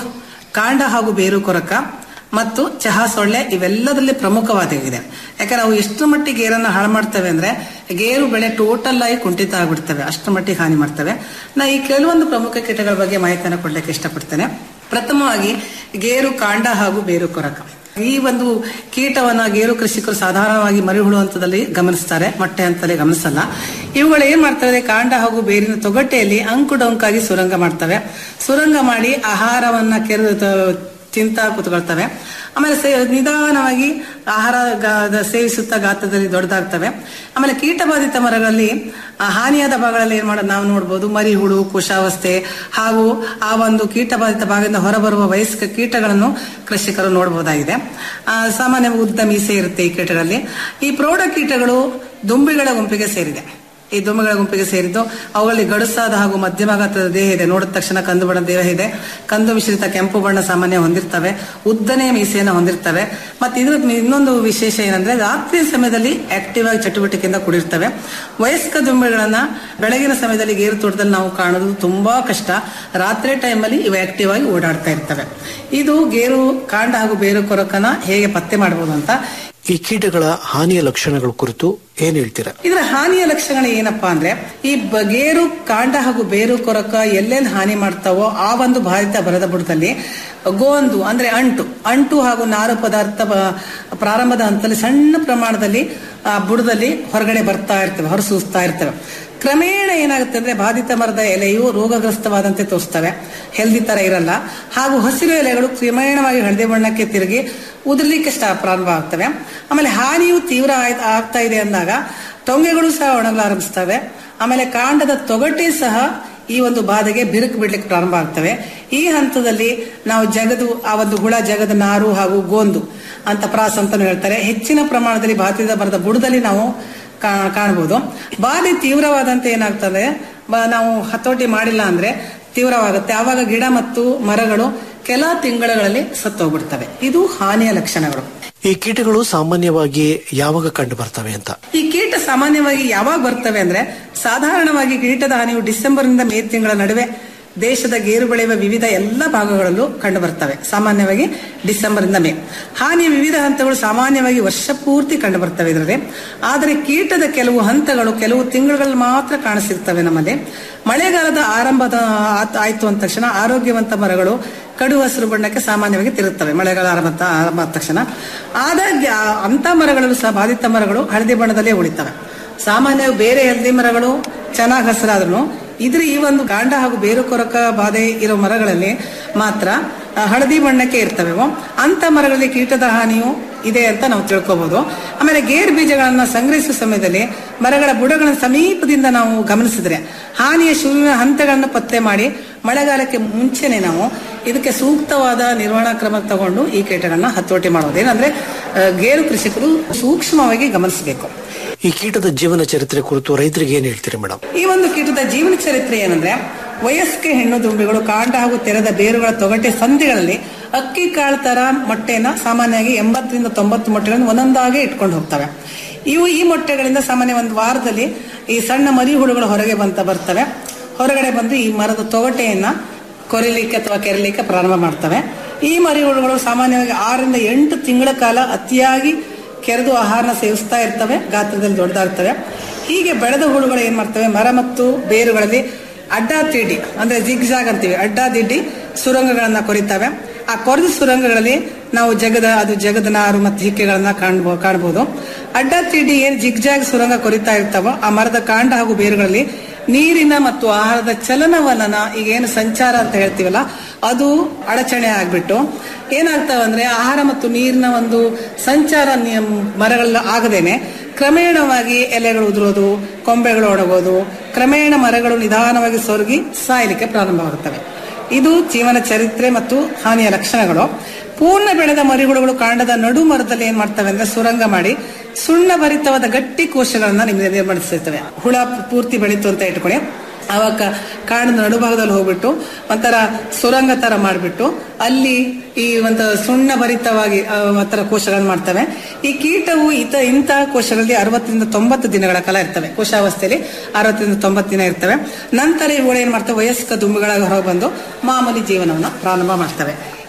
Speaker 19: ಕಾಂಡ ಹಾಗೂ ಬೇರು ಕೊರಕ ಮತ್ತು ಚಹಾ ಸೊಳ್ಳೆ ಇವೆಲ್ಲದರಲ್ಲಿ ಪ್ರಮುಖವಾಗಿದೆ ಯಾಕಂದ್ರೆ ಅವು ಎಷ್ಟು ಮಟ್ಟಿಗೆ ಗೇರನ್ನು ಹಾಳು ಮಾಡ್ತವೆ ಅಂದ್ರೆ ಗೇರು ಬೆಳೆ ಟೋಟಲ್ ಆಗಿ ಕುಂಠಿತ ಆಗ್ಬಿಡ್ತವೆ ಅಷ್ಟು ಮಟ್ಟಿಗೆ ಹಾನಿ ಮಾಡ್ತವೆ ನಾ ಈ ಕೆಲವೊಂದು ಪ್ರಮುಖ ಕೀಟಗಳ ಬಗ್ಗೆ ಮಾಹಿತಿಯನ್ನು ಕೊಡ್ಲಿಕ್ಕೆ ಇಷ್ಟಪಡ್ತೇನೆ ಪ್ರಥಮವಾಗಿ ಗೇರು ಕಾಂಡ ಹಾಗೂ ಬೇರು ಕೊರಕ ಈ ಒಂದು ಕೀಟವನ್ನ ಗೇರು ಕೃಷಿಕರು ಸಾಧಾರಣವಾಗಿ ಮರಿಹುಳು ಹಂತದಲ್ಲಿ ಗಮನಿಸ್ತಾರೆ ಮೊಟ್ಟೆ ಹಂತದಲ್ಲಿ ಗಮನಿಸಲ್ಲ ಇವುಗಳು ಏನ್ ಮಾಡ್ತವೆ ಕಾಂಡ ಹಾಗೂ ಬೇರಿನ ತೊಗಟೆಯಲ್ಲಿ ಅಂಕು ಡೊಂಕಾಗಿ ಸುರಂಗ ಮಾಡ್ತವೆ ಸುರಂಗ ಮಾಡಿ ಆಹಾರವನ್ನ ಕೆರೆ ತಿಂತ ಕೂತ್ಕೊಳ್ತವೆ ಆಮೇಲೆ ಸೇ- ನಿಧಾನವಾಗಿ ಆಹಾರ ಗಾ- ಸೇವಿಸುತ್ತಾ ಗಾತ್ರದಲ್ಲಿ ದೊಡ್ಡದಾಗ್ತವೆ ಆಮೇಲೆ ಕೀಟಬಾಧಿತ ಮರಗಳಲ್ಲಿ ಆ ಹಾನಿಯಾದ ಭಾಗಗಳಲ್ಲಿ ಏನ್ ಮಾಡೋದು ನಾವು ನೋಡ್ಬೋದು ಮರಿಹುಳು ಕುಶಾವಸ್ಥೆ ಹಾಗೂ ಆ ಒಂದು ಕೀಟಬಾಧಿತ ಭಾಗದಿಂದ ಹೊರಬರುವ ವಯಸ್ಕ ಕೀಟಗಳನ್ನು ಕೃಷಿಕರು ನೋಡಬಹುದಾಗಿದೆ ಆ, ಸಾಮಾನ್ಯ ಉದ್ದ ಮೀಸೆ ಇರುತ್ತೆ ಈ ಕೀಟಗಳಲ್ಲಿ ಈ ಪ್ರೌಢ ಕೀಟಗಳು ದುಂಬಿಗಳ ಗುಂಪಿಗೆ ಸೇರಿದೆ ಈ ದುಂಬಿಗಳ ಗುಂಪಿಗೆ ಸೇರಿದ್ದು ಅವುಗಳಲ್ಲಿ ಗಡುಸಾದ ಹಾಗೂ ಮಧ್ಯಮ ಗಾತ್ರದ ದೇಹ ಇದೆ ನೋಡಿದ ತಕ್ಷಣ ಕಂದು ಬಣ್ಣದ ದೇಹ ಇದೆ ಕಂದು ಮಿಶ್ರಿತ ಕೆಂಪು ಬಣ್ಣ ಸಾಮಾನ್ಯ ಹೊಂದಿರ್ತವೆ ಉದ್ದನೆ ಮೀಸೆಯನ್ನು ಹೊಂದಿರ್ತವೆ ಮತ್ತೆ ಇದ್ರ ಇನ್ನೊಂದು ವಿಶೇಷ ಏನಂದ್ರೆ ರಾತ್ರಿ ಸಮಯದಲ್ಲಿ ಆಕ್ಟಿವ್ ಆಗಿ ಚಟುವಟಿಕೆಯಿಂದ ಕೂಡಿರ್ತವೆ ವಯಸ್ಕ ದುಂಬಿಗಳನ್ನ ಬೆಳಗಿನ ಸಮಯದಲ್ಲಿ ಗೇರು ತೋಟದಲ್ಲಿ ನಾವು ಕಾಣೋದು ತುಂಬಾ ಕಷ್ಟ ರಾತ್ರಿ ಟೈಮಲ್ಲಿ ಇವು ಆಕ್ಟಿವ್ ಆಗಿ ಓಡಾಡ್ತಾ ಇರ್ತವೆ ಇದು ಗೇರು ಕಾಂಡ ಹಾಗೂ ಬೇರು ಕೊರಕನ ಹೇಗೆ ಪತ್ತೆ ಮಾಡಬಹುದು ಅಂತ
Speaker 8: ಈ ಕೀಟಗಳ ಹಾನಿಯ ಲಕ್ಷಣಗಳ ಕುರಿತು ಏನ್ ಹೇಳ್ತೀರಾ
Speaker 19: ಇದರ ಹಾನಿಯ ಲಕ್ಷಣಗಳು ಏನಪ್ಪಾ ಅಂದ್ರೆ ಈ ಬ- ಗೇರು ಕಾಂಡ ಹಾಗೂ ಬೇರು ಕೊರಕ ಎಲ್ಲೆಲ್ಲಿ ಹಾನಿ ಮಾಡ್ತಾವೋ ಆ ಒಂದು ಬಾಧಿತ ಬರದ ಬುಡದಲ್ಲಿ ಗೋಂದು ಅಂದ್ರೆ ಅಂಟು ಅಂಟು ಹಾಗೂ ನಾರು ಪದಾರ್ಥ ಬ- ಪ್ರಾರಂಭದ ಹಂತದಲ್ಲಿ ಸಣ್ಣ ಪ್ರಮಾಣದಲ್ಲಿ ಆ ಬುಡದಲ್ಲಿ ಹೊರಗಡೆ ಬರ್ತಾ ಇರ್ತವೆ ಹೊರಸೂಸ್ತಾ ಇರ್ತವೆ ಕ್ರಮೇಣ ಏನಾಗುತ್ತೆ ಅಂದ್ರೆ ಬಾಧಿತ ಮರದ ಎಲೆಯು ರೋಗಗ್ರಸ್ತವಾದಂತೆ ತೋರಿಸ್ತವೆ ಹೆಲ್ದಿ ತರ ಇರಲ್ಲ ಹಾಗೂ ಹಸಿರು ಎಲೆಗಳು ಕ್ರಮೇಣವಾಗಿ ಹಳದಿ ಬಣ್ಣಕ್ಕೆ ತಿರುಗಿ ಉದುರ್ಲಿಕ್ಕೆ ಸ್ಟಾ ಪ್ರಾರಂಭ ಆಗ್ತವೆ ಆಮೇಲೆ ಹಾನಿಯು ತೀವ್ರ ಆಯ್ತ್- ಆಗ್ತಾ ಇದೆ ಅಂದಾಗ ಟೊಂಗೆಗಳು ಸಹ ಒಣಗಲಾರಂಭಿಸ್ತವೆ ಆಮೇಲೆ ಕಾಂಡದ ತೊಗಟೆ ಸಹ ಈ ಒಂದು ಬಾಧೆಗೆ ಬಿರುಕು ಬಿಡ್ಲಿಕ್ಕೆ ಪ್ರಾರಂಭ ಆಗ್ತವೆ ಈ ಹಂತದಲ್ಲಿ ನಾವು ಜಗದು ಆ ಒಂದು ಹುಳ ಜಗದ ನಾರು ಹಾಗೂ ಗೋಂದು ಅಂತ ಪ್ರಾಸ ಅಂತಾನು ಹೇಳ್ತಾರೆ ಹೆಚ್ಚಿನ ಪ್ರಮಾಣದಲ್ಲಿ ಬಾಧಿತ ಮರದ ಬುಡದಲ್ಲಿ ನಾವು ಕಾ- ಕಾಣಬಹುದು ಬಾಧೆ ತೀವ್ರವಾದಂತೆ ಏನಾಗ್ತದೆ ಬ- ನಾವು ಹತೋಟಿ ಮಾಡಿಲ್ಲ ಅಂದ್ರೆ ತೀವ್ರವಾಗುತ್ತೆ ಆವಾಗ ಗಿಡ ಮತ್ತು ಮರಗಳು ಕೆಲ ತಿಂಗಳುಗಳಲ್ಲಿ ಸತ್ತೋಗ್ಬಿಡ್ತವೆ ಇದು ಹಾನಿಯ ಲಕ್ಷಣಗಳು
Speaker 8: ಈ ಕೀಟಗಳು ಸಾಮಾನ್ಯವಾಗಿ ಯಾವಾಗ ಕಂಡು ಬರ್ತವೆ ಅಂತ
Speaker 19: ಈ ಕೀಟ ಸಾಮಾನ್ಯವಾಗಿ ಯಾವಾಗ ಬರ್ತವೆ ಅಂದ್ರೆ ಸಾಧಾರಣವಾಗಿ ಕೀಟದ ಹಾನಿಯು ಡಿಸೆಂಬರ್ನಿಂದ ಮೇ ತಿಂಗಳ ನಡುವೆ ದೇಶದ ಗೇರು ಬೆಳೆಯುವ ವಿವಿಧ ಎಲ್ಲ ಭಾಗಗಳಲ್ಲೂ ಕಂಡು ಬರ್ತವೆ ಸಾಮಾನ್ಯವಾಗಿ ಡಿಸೆಂಬರ್ ಇಂದ ಮೇ ಹಾನಿಯ ವಿವಿಧ ಹಂತಗಳು ಸಾಮಾನ್ಯವಾಗಿ ವರ್ಷ ಪೂರ್ತಿ ಕಂಡು ಬರ್ತವೆ ಇದರಲ್ಲಿ ಆದರೆ ಕೀಟದ ಕೆಲವು ಹಂತಗಳು ಕೆಲವು ತಿಂಗಳುಗಳಲ್ಲಿ ಮಾತ್ರ ಕಾಣಿಸಿರ್ತವೆ ನಮ್ಮಲ್ಲಿ ಮಳೆಗಾಲದ ಆರಂಭದ ಆತ್- ಆಯ್ತು ಅಂದ ತಕ್ಷಣ ಆರೋಗ್ಯವಂತ ಮರಗಳು ಕಡು ಹಸಿರು ಬಣ್ಣಕ್ಕೆ ಸಾಮಾನ್ಯವಾಗಿ ತಿರುತ್ತವೆ ಮಳೆಗಾಲ ಆರಂಭ ಆದ- ಆರಂಭ ಆದ ತಕ್ಷಣ ಆದಾಗ್ಯ ಅಂತ ಮರಗಳಲ್ಲೂ ಸಹ ಬಾಧಿತ ಮರಗಳು ಹಳದಿ ಬಣ್ಣದಲ್ಲೇ ಉಳಿತವೆ ಸಾಮಾನ್ಯ ಬೇರೆ ಹಳದಿ ಮರಗಳು ಚೆನ್ನಾಗಿ ಹಸಿರಾದ್ರೂ ಇದ್ರ ಈ ಒಂದು ಕಾಂಡ ಹಾಗೂ ಬೇರು ಕೊರಕ ಬಾಧೆ ಇರೋ ಮರಗಳಲ್ಲಿ ಮಾತ್ರ ಆ, ಹಳದಿ ಬಣ್ಣಕ್ಕೆ ಇರ್ತವೆ ಅವು. ಅಂತ ಮರಗಳಲ್ಲಿ ಕೀಟದ ಹಾನಿಯು ಇದೆ ಅಂತ ನಾವು ತಿಳ್ಕೊಬಹುದು ಆಮೇಲೆ ಗೇರ್ ಬೀಜಗಳನ್ನ ಸಂಗ್ರಹಿಸುವ ಸಮಯದಲ್ಲಿ ಮರಗಳ ಬುಡಗಳ ಸಮೀಪದಿಂದ ನಾವು ಗಮನಿಸಿದ್ರೆ ಹಾನಿಯ ಶುರುವಿನ ಹಂತಗಳನ್ನು ಪತ್ತೆ ಮಾಡಿ ಮಳೆಗಾಲಕ್ಕೆ ಮುಂಚೆನೆ ನಾವು ಇದಕ್ಕೆ ಸೂಕ್ತವಾದ ನಿರ್ವಹಣಾ ಕ್ರಮ ತಗೊಂಡು ಈ ಕೀಟಗಳನ್ನ ಹತೋಟಿ ಮಾಡೋದು ಏನಂದ್ರೆ ಆ, ಗೇರು ಕೃಷಿಕರು ಸೂಕ್ಷ್ಮವಾಗಿ ಗಮನಿಸಬೇಕು
Speaker 8: ಈ ಕೀಟದ ಜೀವನ ಚರಿತ್ರೆ ಕುರಿತು ರೈತರಿಗೆ ಏನ್ ಹೇಳ್ತೀರಿ ಮೇಡಮ್
Speaker 19: ಈ ಒಂದು ಕೀಟದ ಜೀವನ ಚರಿತ್ರೆ ಏನಂದ್ರೆ ವಯಸ್ಕ ಹೆಣ್ಣು ದುಂಬಿಗಳು ಕಾಂಡ ಹಾಗೂ ತೆರೆದ ಬೇರುಗಳ ತೊಗಟೆ ಸಂಧಿಗಳಲ್ಲಿ ಅಕ್ಕಿ ಕಾಳು ತರ ಮೊಟ್ಟೆನ ಸಾಮಾನ್ಯವಾಗಿ ಎಂಬತ್ತರಿಂದ ತೊಂಬತ್ತು ಮೊಟ್ಟೆಗಳನ್ನು ಒಂದೊಂದಾಗೆ ಇಟ್ಕೊಂಡು ಹೋಗ್ತವೆ ಇವು ಈ ಮೊಟ್ಟೆಗಳಿಂದ ಸಾಮಾನ್ಯ ಒಂದು ವಾರದಲ್ಲಿ ಈ ಸಣ್ಣ ಮರಿ ಹುಳುಗಳು ಹೊರಗೆ ಬಂತ ಬರ್ತವೆ ಹೊರಗಡೆ ಬಂದು ಈ ಮರದ ತೊಗಟೆಯನ್ನ ಕೊರಿಲಿಕ್ಕೆ ಅಥವಾ ಕೆರಲಿಕ್ಕೆ ಪ್ರಾರಂಭ ಮಾಡ್ತವೆ ಈ ಮರಿ ಹುಳುಗಳು ಸಾಮಾನ್ಯವಾಗಿ ಆರರಿಂದ ಎಂಟು ತಿಂಗಳ ಕಾಲ ಅತಿಯಾಗಿ ಕೆರೆದು ಆಹಾರನ ಸೇವಿಸ್ತಾ ಇರ್ತವೆ ಗಾತ್ರದಲ್ಲಿ ದೊಡ್ಡದಾಗ್ತವೆ ಹೀಗೆ ಬೆಳೆದ ಹುಳುಗಳು ಏನ್ ಮಾಡ್ತವೆ ಮರ ಮತ್ತು ಬೇರುಗಳಲ್ಲಿ ಅಡ್ಡ ತಿಡ್ಡಿ ಅಂದ್ರೆ ಜಿಗ್ಜಾಗ್ ಅಂತೀವಿ ಅಡ್ಡ ದಿಡ್ಡಿ ಸುರಂಗಗಳನ್ನ ಕೊರಿತವೆ ಆ ಕೊರೆದ ಸುರಂಗಗಳಲ್ಲಿ ನಾವು ಜಗದ ಅದು ಜಗದ ನಾರು ಮತ್ತು ಹಿಕ್ಕೆಗಳನ್ನ ಕಾಣ್ಬೋ ಕಾಣಬಹುದು ಅಡ್ಡ ತಿಡ್ಡಿ ಏನ್ ಜಿಗ್ಜಾಗ್ ಸುರಂಗ ಕೊರಿತಾ ಇರ್ತಾವೋ ಆ ಮರದ ಕಾಂಡ ಹಾಗೂ ಬೇರುಗಳಲ್ಲಿ ನೀರಿನ ಮತ್ತು ಆಹಾರದ ಚಲನವಲನ ಈಗ ಏನು ಸಂಚಾರ ಅಂತ ಹೇಳ್ತೀವಲ್ಲ ಅದು ಅಡಚಣೆ ಆಗ್ಬಿಟ್ಟು ಏನಾಗ್ತಾವ ಅಂದ್ರೆ ಆಹಾರ ಮತ್ತು ನೀರಿನ ಒಂದು ಸಂಚಾರ ನಿ- ಮರಗಳ ಆಗದೇನೆ ಕ್ರಮೇಣವಾಗಿ ಎಲೆಗಳು ಉದುರೋದು ಕೊಂಬೆಗಳು ಒಣಗೋದು ಕ್ರಮೇಣ ಮರಗಳು ನಿಧಾನವಾಗಿ ಸೊರಗಿ ಸಾಯಲಿಕ್ಕೆ ಪ್ರಾರಂಭವಾಗುತ್ತವೆ ಇದು ಜೀವನ ಚರಿತ್ರೆ ಮತ್ತು ಹಾನಿಯ ಲಕ್ಷಣಗಳು ಪೂರ್ಣ ಬೆಳೆದ ಮರಿಹುಳುಗಳು ಕಾಂಡದ ನಡು ಮರದಲ್ಲಿ ಏನ್ ಮಾಡ್ತವೆ ಅಂದ್ರೆ ಸುರಂಗ ಮಾಡಿ ಸುಣ್ಣ ಭರಿತವಾದ ಗಟ್ಟಿ ಕೋಶಗಳನ್ನ ನಿಮಗೆ ನಿರ್ಮಾಣಿಸಿರ್ತವೆ ಹುಳ ಪೂರ್ತಿ ಬೆಳೀತು ಅಂತ ಇಟ್ಕೊಳ್ಳಿ ಅವಾಗ ಕಾಂಡದ ನಡುಭಾಗದಲ್ಲಿ ಹೋಗ್ಬಿಟ್ಟು ಒಂಥರ ಸುರಂಗ ತರ ಮಾಡಿಬಿಟ್ಟು ಅಲ್ಲಿ ಈ ಒಂದು ಸುಣ್ಣ ಭರಿತವಾಗಿ ಆ, ಒಂಥರ ಕೋಶಗಳನ್ನು ಮಾಡ್ತವೆ ಈ ಕೀಟವು ಇತ ಇಂತಹ ಕೋಶಗಳಲ್ಲಿ ಅರವತ್ತರಿಂದ ತೊಂಬತ್ತು ದಿನಗಳ ಕಾಲ ಇರ್ತವೆ ಕೋಶಾವಸ್ಥೆಯಲ್ಲಿ ಅರವತ್ತರಿಂದ ತೊಂಬತ್ತು ದಿನ ಇರ್ತವೆ ನಂತರ ಇವುಗಳು ಏನ್ ಮಾಡ್ತವೆ ವಯಸ್ಕ ದುಂಬಿಗಳಾಗಿ ಹೊರಗೆ ಬಂದು ಮಾಮೂಲಿ ಜೀವನವನ್ನು ಪ್ರಾರಂಭ ಮಾಡ್ತವೆ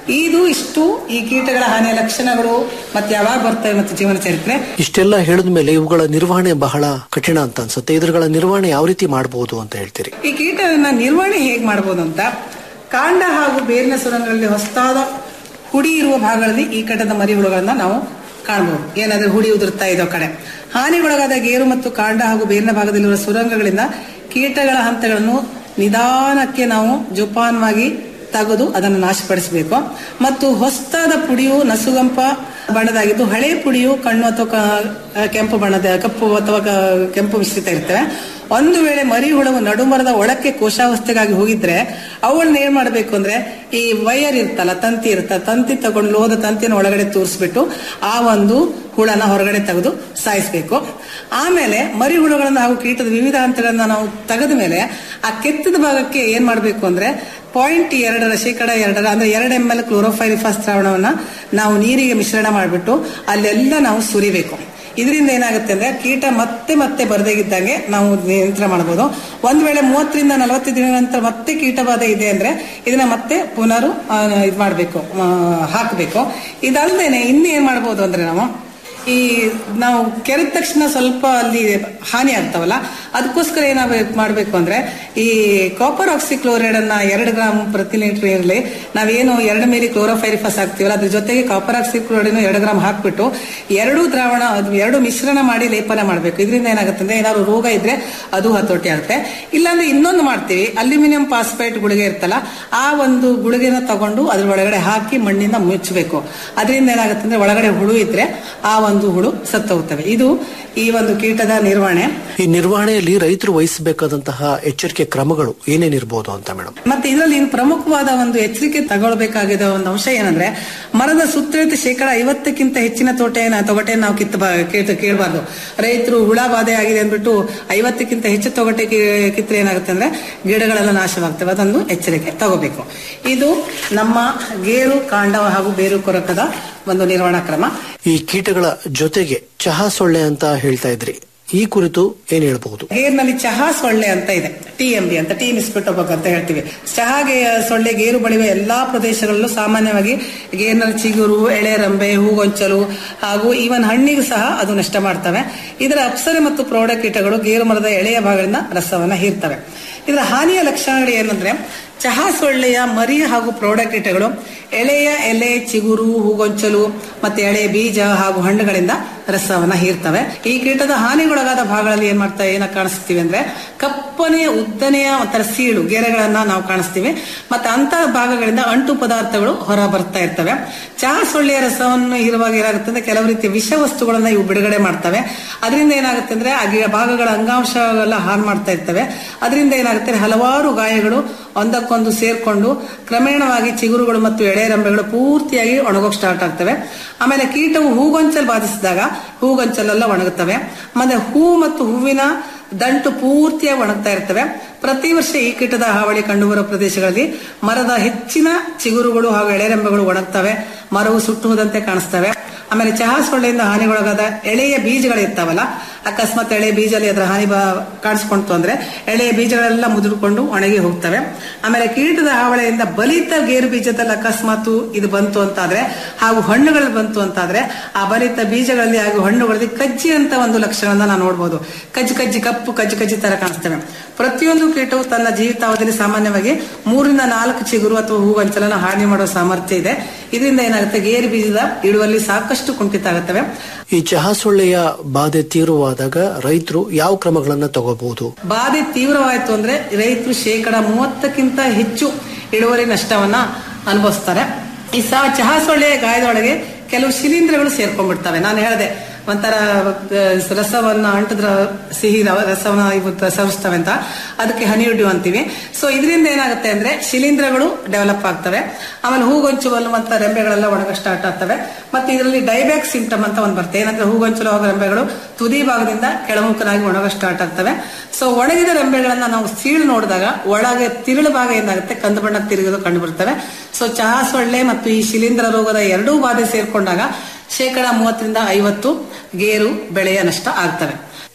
Speaker 19: ಇದು ಇಷ್ಟು ಈ ಕೀಟಗಳ ಹಾನಿಯ ಲಕ್ಷಣಗಳು ಮತ್ತೆ ಯಾವಾಗ ಬರ್ತವೆ ಮತ್ತು ಜೀವನ ಚರಿತ್ರೆ
Speaker 8: ಇಷ್ಟೆಲ್ಲ ಹೇಳಿದ ಮೇಲೆ ಇವುಗಳ ನಿರ್ವಹಣೆ ಬಹಳ ಕಠಿಣ ಅಂತ ಅನ್ಸುತ್ತೆ ಇದ್ರಗಳ ನಿರ್ವಹಣೆ ಯಾವ ರೀತಿ ಮಾಡಬಹುದು ಅಂತ ಹೇಳ್ತೀರಿ
Speaker 19: ಈ ಕೀಟಗಳನ್ನ ನಿರ್ವಹಣೆ ಹೇಗೆ ಮಾಡಬಹುದು ಅಂತ ಕಾಂಡ ಹಾಗೂ ಬೇರಿನ ಸುರಂಗಗಳಲ್ಲಿ ಹೊಸದಾದ ಹುಡಿ ಇರುವ ಭಾಗಗಳಲ್ಲಿ ಈ ಕೀಟದ ಮರಿಹುಳುಗಳನ್ನ ನಾವು ಕಾಣಬಹುದು ಏನಾದ್ರೂ ಹುಡಿ ಉದುರ್ತಾ ಇದೋ ಕಡೆ ಹಾನಿಗೊಳಗಾದ ಗೇರು ಮತ್ತು ಕಾಂಡ ಹಾಗೂ ಬೇರಿನ ಭಾಗದಲ್ಲಿರುವ ಸುರಂಗಗಳಿಂದ ಕೀಟಗಳ ಹಂತಗಳನ್ನು ನಿಧಾನಕ್ಕೆ ನಾವು ಜೋಪಾನವಾಗಿ ತೆಗೆದು ಅದನ್ನು ನಾಶಪಡಿಸಬೇಕು ಮತ್ತು ಹೊಸದಾದ ಪುಡಿಯು ನಸುಗಂಪ ಬಣ್ಣದಾಗಿದ್ದು ಹಳೆ ಪುಡಿಯು ಕಣ್ಣು ಅಥವಾ ಕ- ಕೆಂಪು ಬಣ್ಣದ ಕಪ್ಪು ಅಥವಾ ಕ- ಕೆಂಪು ಮಿಶ್ರಿತ ಇರ್ತವೆ ಒಂದು ವೇಳೆ ಮರಿ ಹುಳವು ನಡುಮರದ ಒಳಕ್ಕೆ ಕೋಶಾವಸ್ಥೆಗಾಗಿ ಹೋಗಿದ್ರೆ ಅವುಗಳನ್ನ ಏನ್ ಮಾಡ್ಬೇಕು ಅಂದ್ರೆ ಈ ವೈರ್ ಇರ್ತಲ್ಲ ತಂತಿ ಇರುತ್ತ ತಂತಿ ತಗೊಂಡು ಲೋಹದ ತಂತಿಯನ್ನು ಒಳಗಡೆ ತೂರಿಸ್ಬಿಟ್ಟು ಆ ಒಂದು ಹುಳನ ಹೊರಗಡೆ ತೆಗೆದು ಸಾಯಿಸ್ಬೇಕು ಆಮೇಲೆ ಮರಿ ಹುಳುಗಳನ್ನ ಹಾಗೂ ಕೀಟದ ವಿವಿಧ ಹಂತಗಳನ್ನ ನಾವು ತೆಗೆದ ಮೇಲೆ ಆ ಕೆತ್ತದ ಭಾಗಕ್ಕೆ ಏನ್ ಮಾಡ್ಬೇಕು ಅಂದ್ರೆ ಪಾಯಿಂಟ್ ಎರಡರ ಶೇಕಡ ಎರಡರ ಅಂದ್ರೆ ಎರಡು ಎಂ ಎಲ್ ಕ್ಲೋರೋಫೈರಿಫಾಸ್ ದ್ರಾವಣವನ್ನ ನಾವು ನೀರಿಗೆ ಮಿಶ್ರಣ ಮಾಡಿಬಿಟ್ಟು ಅಲ್ಲೆಲ್ಲ ನಾವು ಸುರಿಬೇಕು ಇದರಿಂದ ಏನಾಗುತ್ತೆ ಅಂದ್ರೆ ಕೀಟ ಮತ್ತೆ ಮತ್ತೆ ಬರದೇಗಿದ್ದಂಗೆ ನಾವು ನಿಯಂತ್ರಣ ಮಾಡಬಹುದು ಒಂದ್ ವೇಳೆ ಮೂವತ್ತರಿಂದ ನಲವತ್ತು ದಿನಗಳ ನಂತರ ಮತ್ತೆ ಕೀಟ ಬಾಧೆ ಇದೆ ಅಂದ್ರೆ ಇದನ್ನ ಮತ್ತೆ ಪುನರು ಇದು ಮಾಡಬೇಕು ಹಾಕಬೇಕು ಇದಲ್ದೇನೆ ಇನ್ನು ಏನ್ ಮಾಡಬಹುದು ಅಂದ್ರೆ ನಾವು ಈ ನಾವು ಕೆರೆದ ತಕ್ಷಣ ಸ್ವಲ್ಪ ಅಲ್ಲಿ ಹಾನಿ ಆಗ್ತಾವಲ್ಲ ಅದಕ್ಕೋಸ್ಕರ ಏನಾಗಬೇಕು ಮಾಡಬೇಕು ಅಂದ್ರೆ ಈ ಕಾಪರ್ ಆಕ್ಸಿಕ್ಲೋರೈಡ್ ಅನ್ನ ಎರಡು ಗ್ರಾಮ್ ಪ್ರತಿ ಲೀಟರ್ ಇರಲಿ ನಾವೇನು ಎರಡು ಮೇರಿ ಕ್ಲೋರೋಫೈರಿಫಸ್ ಹಾಕ್ತಿವಲ್ಲ ಅದ್ರ ಜೊತೆಗೆ ಕಾಪರ್ ಆಕ್ಸಿಕ್ಲೋರೈಡ್ ಎರಡು ಗ್ರಾಮ್ ಹಾಕ್ಬಿಟ್ಟು ಎರಡು ದ್ರಾವಣ ಅದು ಎರಡು ಮಿಶ್ರಣ ಮಾಡಿ ಲೇಪನ ಮಾಡಬೇಕು ಇದರಿಂದ ಏನಾಗುತ್ತೆ ಅಂದ್ರೆ ಏನಾದ್ರು ರೋಗ ಇದ್ರೆ ಅದು ಹತೋಟಿ ಆಗುತ್ತೆ ಇಲ್ಲಾಂದ್ರೆ ಇನ್ನೊಂದು ಮಾಡ್ತೀವಿ ಅಲ್ಯೂಮಿನಿಯಂ ಫಾಸ್ಫೇಟ್ ಗುಳಿಗೆ ಇರ್ತಲ್ಲ ಆ ಒಂದು ಗುಳಿಗೆನ ತಗೊಂಡು ಅದ್ರ ಒಳಗಡೆ ಹಾಕಿ ಮಣ್ಣಿಂದ ಮುಚ್ಚಬೇಕು ಅದರಿಂದ ಏನಾಗುತ್ತೆ ಅಂದ್ರೆ ಒಳಗಡೆ ಹುಳು ಇದ್ರೆ ಆ ಒಂದು ಹುಳು ಸತ್ತೋಗ್ತವೆ ಇದು ಈ ಒಂದು ಕೀಟದ ನಿರ್ವಹಣೆ
Speaker 8: ಈ ನಿರ್ವಹಣೆಯಲ್ಲಿ ರೈತರು ವಹಿಸಬೇಕಾದಂತಹ ಎಚ್ಚರಿಕೆ ಕ್ರಮಗಳು ಏನೇನಿರ್ಬೋದು ಅಂತ ಮೇಡಮ್
Speaker 19: ಮತ್ತೆ ಇದರಲ್ಲಿ ಇನ್ನು ಪ್ರಮುಖವಾದ ಒಂದು ಎಚ್ಚರಿಕೆ ತಗೊಳ್ಬೇಕಾಗಿದ ಒಂದು ಅಂಶ ಏನಂದ್ರೆ ಮರದ ಸುತ್ತಳತೆ ಶೇಕಡ ಐವತ್ತಕ್ಕಿಂತ ಹೆಚ್ಚಿನ ತೋಟೆನ ತೊಗಟೆಯನ್ನು ನಾವು ಕಿತ್ತ ಕೇಳಬಾರ್ದು ರೈತರು ಹುಳ ಬಾಧೆ ಆಗಿದೆ ಅಂದ್ಬಿಟ್ಟು ಐವತ್ತಕ್ಕಿಂತ ಹೆಚ್ಚು ತೊಗಟೆ ಕಿ- ಕಿತ್ತರೆ ಏನಾಗುತ್ತೆ ಅಂದ್ರೆ ಗಿಡಗಳೆಲ್ಲ ನಾಶವಾಗ್ತವೆ ಅದೊಂದು ಎಚ್ಚರಿಕೆ ತಗೋಬೇಕು ಇದು ನಮ್ಮ ಗೇರು ಕಾಂಡ ಹಾಗೂ ಬೇರು ಕೊರಕದ ಒಂದು ನಿರ್ವಹಣಾ ಕ್ರಮ
Speaker 8: ಈ ಕೀಟಗಳ ಜೊತೆಗೆ ಚಹಾ ಸೊಳ್ಳೆ ಅಂತ ಹೇಳ್ತಾ ಇದ್ರಿ ಈ ಕುರಿತು ಏನ್ ಹೇಳ್ಬಹುದು
Speaker 19: ಗೇರ್ನಲ್ಲಿ ಚಹಾ ಸೊಳ್ಳೆ ಅಂತ ಇದೆ ಟಿ ಎಂ ಬಿ ಅಂತ ಟೀ ಮಿಸ್ಬಿಟ್ಟೋಬಕ್ ಅಂತ ಹೇಳ್ತೀವಿ ಚಹಾಗೆ ಸೊಳ್ಳೆ ಗೇರು ಬಳಿಯುವ ಎಲ್ಲಾ ಪ್ರದೇಶಗಳಲ್ಲೂ ಸಾಮಾನ್ಯವಾಗಿ ಗೇರ್ನಲ್ಲಿ ಚಿಗುರು ಎಳೆ ರಂಬೆ ಹೂಗೊಂಚಲು ಹಾಗೂ ಈವನ್ ಹಣ್ಣಿಗೂ ಸಹ ಅದು ನಷ್ಟ ಮಾಡ್ತವೆ ಇದರ ಅಪ್ಸರೆ ಮತ್ತು ಪ್ರೌಢ ಕೀಟಗಳು ಗೇರು ಮರದ ಎಳೆಯ ಭಾಗಗಳಿಂದ ರಸವನ್ನ ಹೀರ್ತವೆ ಇದರ ಹಾನಿಯ ಲಕ್ಷಣಗಳು ಏನಂದ್ರೆ ಚಹಾ ಸೊಳ್ಳೆಯ ಮರಿ ಹಾಗೂ ಪ್ರೌಢ ಕೀಟಗಳು ಎಳೆಯ ಎಲೆ ಚಿಗುರು ಹೂಗೊಂಚಲು ಮತ್ತೆ ಎಳೆ ಬೀಜ ಹಾಗೂ ಹಣ್ಣುಗಳಿಂದ ರಸವನ್ನ ಹೀರ್ತವೆ ಈ ಕೀಟದ ಹಾನಿಗೊಳಗಾದ ಭಾಗಗಳಲ್ಲಿ ಏನ್ ಮಾಡ್ತಾ ಏನ ಕಾಣಿಸ್ತೀವಿ ಅಂದ್ರೆ ಕಪ್ಪನೆಯ ಉದ್ದನೆಯ ಒಂಥರ ಸೀಳು ಗೆರೆಗಳನ್ನ ನಾವು ಕಾಣಿಸ್ತೀವಿ ಮತ್ತೆ ಅಂತ ಭಾಗಗಳಿಂದ ಅಂಟು ಪದಾರ್ಥಗಳು ಹೊರ ಬರ್ತಾ ಇರ್ತವೆ ಚಹಾ ಸೊಳ್ಳೆಯ ರಸವನ್ನು ಹೀರುವಾಗ ಏನಾಗುತ್ತೆ ಅಂದ್ರೆ ಕೆಲವು ರೀತಿಯ ವಿಷ ವಸ್ತುಗಳನ್ನ ಇವು ಬಿಡುಗಡೆ ಮಾಡ್ತವೆ ಅದರಿಂದ ಏನಾಗುತ್ತೆ ಅಂದ್ರೆ ಆ ಗಿ- ಭಾಗಗಳ ಅಂಗಾಂಶ ಎಲ್ಲ ಹಾಳು ಮಾಡ್ತಾ ಇರ್ತವೆ ಅದರಿಂದ ಏನಾಗುತ್ತೆ ಅಂದ್ರೆ ಹಲವಾರು ಗಾಯಗಳು ಒಂದಕ್ಕೊಂದು ಸೇರ್ಕೊಂಡು ಕ್ರಮೇಣವಾಗಿ ಚಿಗುರುಗಳು ಮತ್ತು ಎಳೆರಂಬೆಗಳು ಪೂರ್ತಿಯಾಗಿ ಒಣಗೋಕ್ ಸ್ಟಾರ್ಟ್ ಆಗ್ತವೆ ಆಮೇಲೆ ಕೀಟವು ಹೂಗೊಂಚಲು ಬಾಧಿಸಿದಾಗ ಹೂಗೊಂಚಲೆಲ್ಲ ಒಣಗುತ್ತವೆ ಮತ್ತೆ ಹೂ ಮತ್ತು ಹೂವಿನ ದಂಟು ಪೂರ್ತಿಯಾಗಿ ಒಣಗ್ತಾ ಇರ್ತವೆ ಪ್ರತಿ ವರ್ಷ ಈ ಕೀಟದ ಹಾವಳಿ ಕಂಡುಬರುವ ಪ್ರದೇಶಗಳಲ್ಲಿ ಮರದ ಹೆಚ್ಚಿನ ಚಿಗುರುಗಳು ಹಾಗೂ ಎಳೆರೆಂಬೆಗಳು ಒಣಗ್ತವೆ ಮರವು ಸುಟ್ಟು ಹೋದಂತೆ ಕಾಣಿಸ್ತವೆ ಆಮೇಲೆ ಚಹಾ ಸೊಳ್ಳೆಯಿಂದ ಹಾನಿಗೊಳಗಾದ ಎಳೆಯ ಬೀಜಗಳು ಇರ್ತಾವಲ್ಲ ಅಕಸ್ಮಾತ್ ಎಳೆ ಬೀಜಲ್ಲಿ ಅದರ ಹಾನಿ ಬಾ- ಕಾಣಿಸ್ಕೊಂತು ಅಂದ್ರೆ ಎಳೆಯ ಬೀಜಗಳೆಲ್ಲ ಮುದುಡ್ಕೊಂಡು ಒಣಗಿ ಹೋಗ್ತವೆ ಆಮೇಲೆ ಕೀಟದ ಹಾವಳಿಯಿಂದ ಬಲಿತ ಗೇರು ಬೀಜದಲ್ಲಿ ಅಕಸ್ಮಾತ್ ಇದು ಬಂತು ಅಂತಾದ್ರೆ ಹಾಗೂ ಹಣ್ಣುಗಳು ಬಂತು ಅಂತಾದ್ರೆ ಆ ಬಲಿತ ಬೀಜಗಳಲ್ಲಿ ಹಾಗೂ ಹಣ್ಣುಗಳಲ್ಲಿ ಕಜ್ಜಿ ಅಂತ ಒಂದು ಲಕ್ಷಣವನ್ನ ನಾವು ನೋಡಬಹುದು ಕಜ್ಜಿ ಕಜ್ಜಿ ಕಪ್ಪು ಕಜ್ಜಿ ಕಜ್ಜಿ ತರ ಕಾಣಿಸ್ತವೆ ಪ್ರತಿಯೊಂದು ಕೀಟವು ತನ್ನ ಜೀವಿತಾವಧಿಯಲ್ಲಿ ಸಾಮಾನ್ಯವಾಗಿ ಮೂರಿಂದ ನಾಲ್ಕು ಚಿಗುರು ಅಥವಾ ಹೂವಂಚಲನ ಹಾನಿ ಮಾಡುವ ಸಾಮರ್ಥ್ಯ ಇದೆ ಇದರಿಂದ ಏನಾಗುತ್ತೆ ಗೇರು ಬೀಜದ ಇಳುವಲ್ಲಿ ಸಾಕಷ್ಟು ಕುಂಠಿತ ಆಗುತ್ತವೆ
Speaker 8: ಈ ಚಹಾ ಸೊಳ್ಳೆಯ ಬಾಧೆ ತೀವ್ರವಾದಾಗ ರೈತರು ಯಾವ ಕ್ರಮಗಳನ್ನ ತಗೋಬಹುದು
Speaker 19: ಬಾಧೆ ತೀವ್ರವಾಯಿತು ಅಂದ್ರೆ ರೈತರು ಶೇಕಡ ಮೂವತ್ತಕ್ಕಿಂತ ಹೆಚ್ಚು ಇಳುವರಿ ನಷ್ಟವನ್ನ ಅನುಭವಿಸ್ತಾರೆ ಈ ಸಹ ಚಹಾ ಸೊಳ್ಳೆಯ ಗಾಯದೊಳಗೆ ಕೆಲವು ಶಿಲೀಂಧ್ರಗಳು ಸೇರ್ಕೊಂಡ್ಬಿಡ್ತವೆ ನಾನು ಹೇಳಿದೆ ಒಂಥರ ಆ, ರಸವನ್ನ ಅಂಟದ್ರ ಸಿಹಿ ರ- ರಸವನ್ನ ಇವು ಸವಿಸ್ತವೆ ಅಂತ ಅದಕ್ಕೆ ಹನಿಯುಡ್ಯು ಅಂತೀವಿ ಸೊ ಇದರಿಂದ ಏನಾಗುತ್ತೆ ಅಂದ್ರೆ ಶಿಲೀಂಧ್ರಗಳು ಡೆವಲಪ್ ಆಗ್ತವೆ ಆಮೇಲೆ ಹೂಗೊಂಚುವಲು ಮತ್ತು ರೆಂಬೆಗಳೆಲ್ಲ ಒಣಗ ಸ್ಟಾರ್ಟ್ ಆಗ್ತವೆ ಮತ್ತೆ ಇದರಲ್ಲಿ ಡೈಬ್ಯಾಕ್ ಸಿಂಟಮ್ ಅಂತ ಒಂದು ಬರುತ್ತೆ ಏನಂದ್ರೆ ಹೂಗೊಂಚಲು ಹಾಗೂ ರೆಂಬೆಗಳು ತುದಿ ಭಾಗದಿಂದ ಕೆಳಮುಖನಾಗಿ ಒಣಗ ಸ್ಟಾರ್ಟ್ ಆಗ್ತವೆ ಸೊ ಒಣಗಿದ ರೆಂಬೆಗಳನ್ನ ನಾವು ಸೀಳು ನೋಡಿದಾಗ ಒಳಗೆ ತಿರುಳು ಭಾಗ ಏನಾಗುತ್ತೆ ಕಂದು ಬಣ್ಣ ತಿರುಗೋದು ಕಂಡು ಬರ್ತವೆ ಸೊ ಚಹಾ ಸೊಳ್ಳೆ ಮತ್ತು ಈ ಶಿಲೀಂಧ್ರ ರೋಗದ ಎರಡೂ ಬಾಧೆ ಸೇರ್ಕೊಂಡಾಗ ಶೇಕಡ ಮೂವತ್ತರಿಂದ ಐವತ್ತು ಗೇರು ಬೆಳೆಯ ನಷ್ಟ ಆಗ್ತವೆ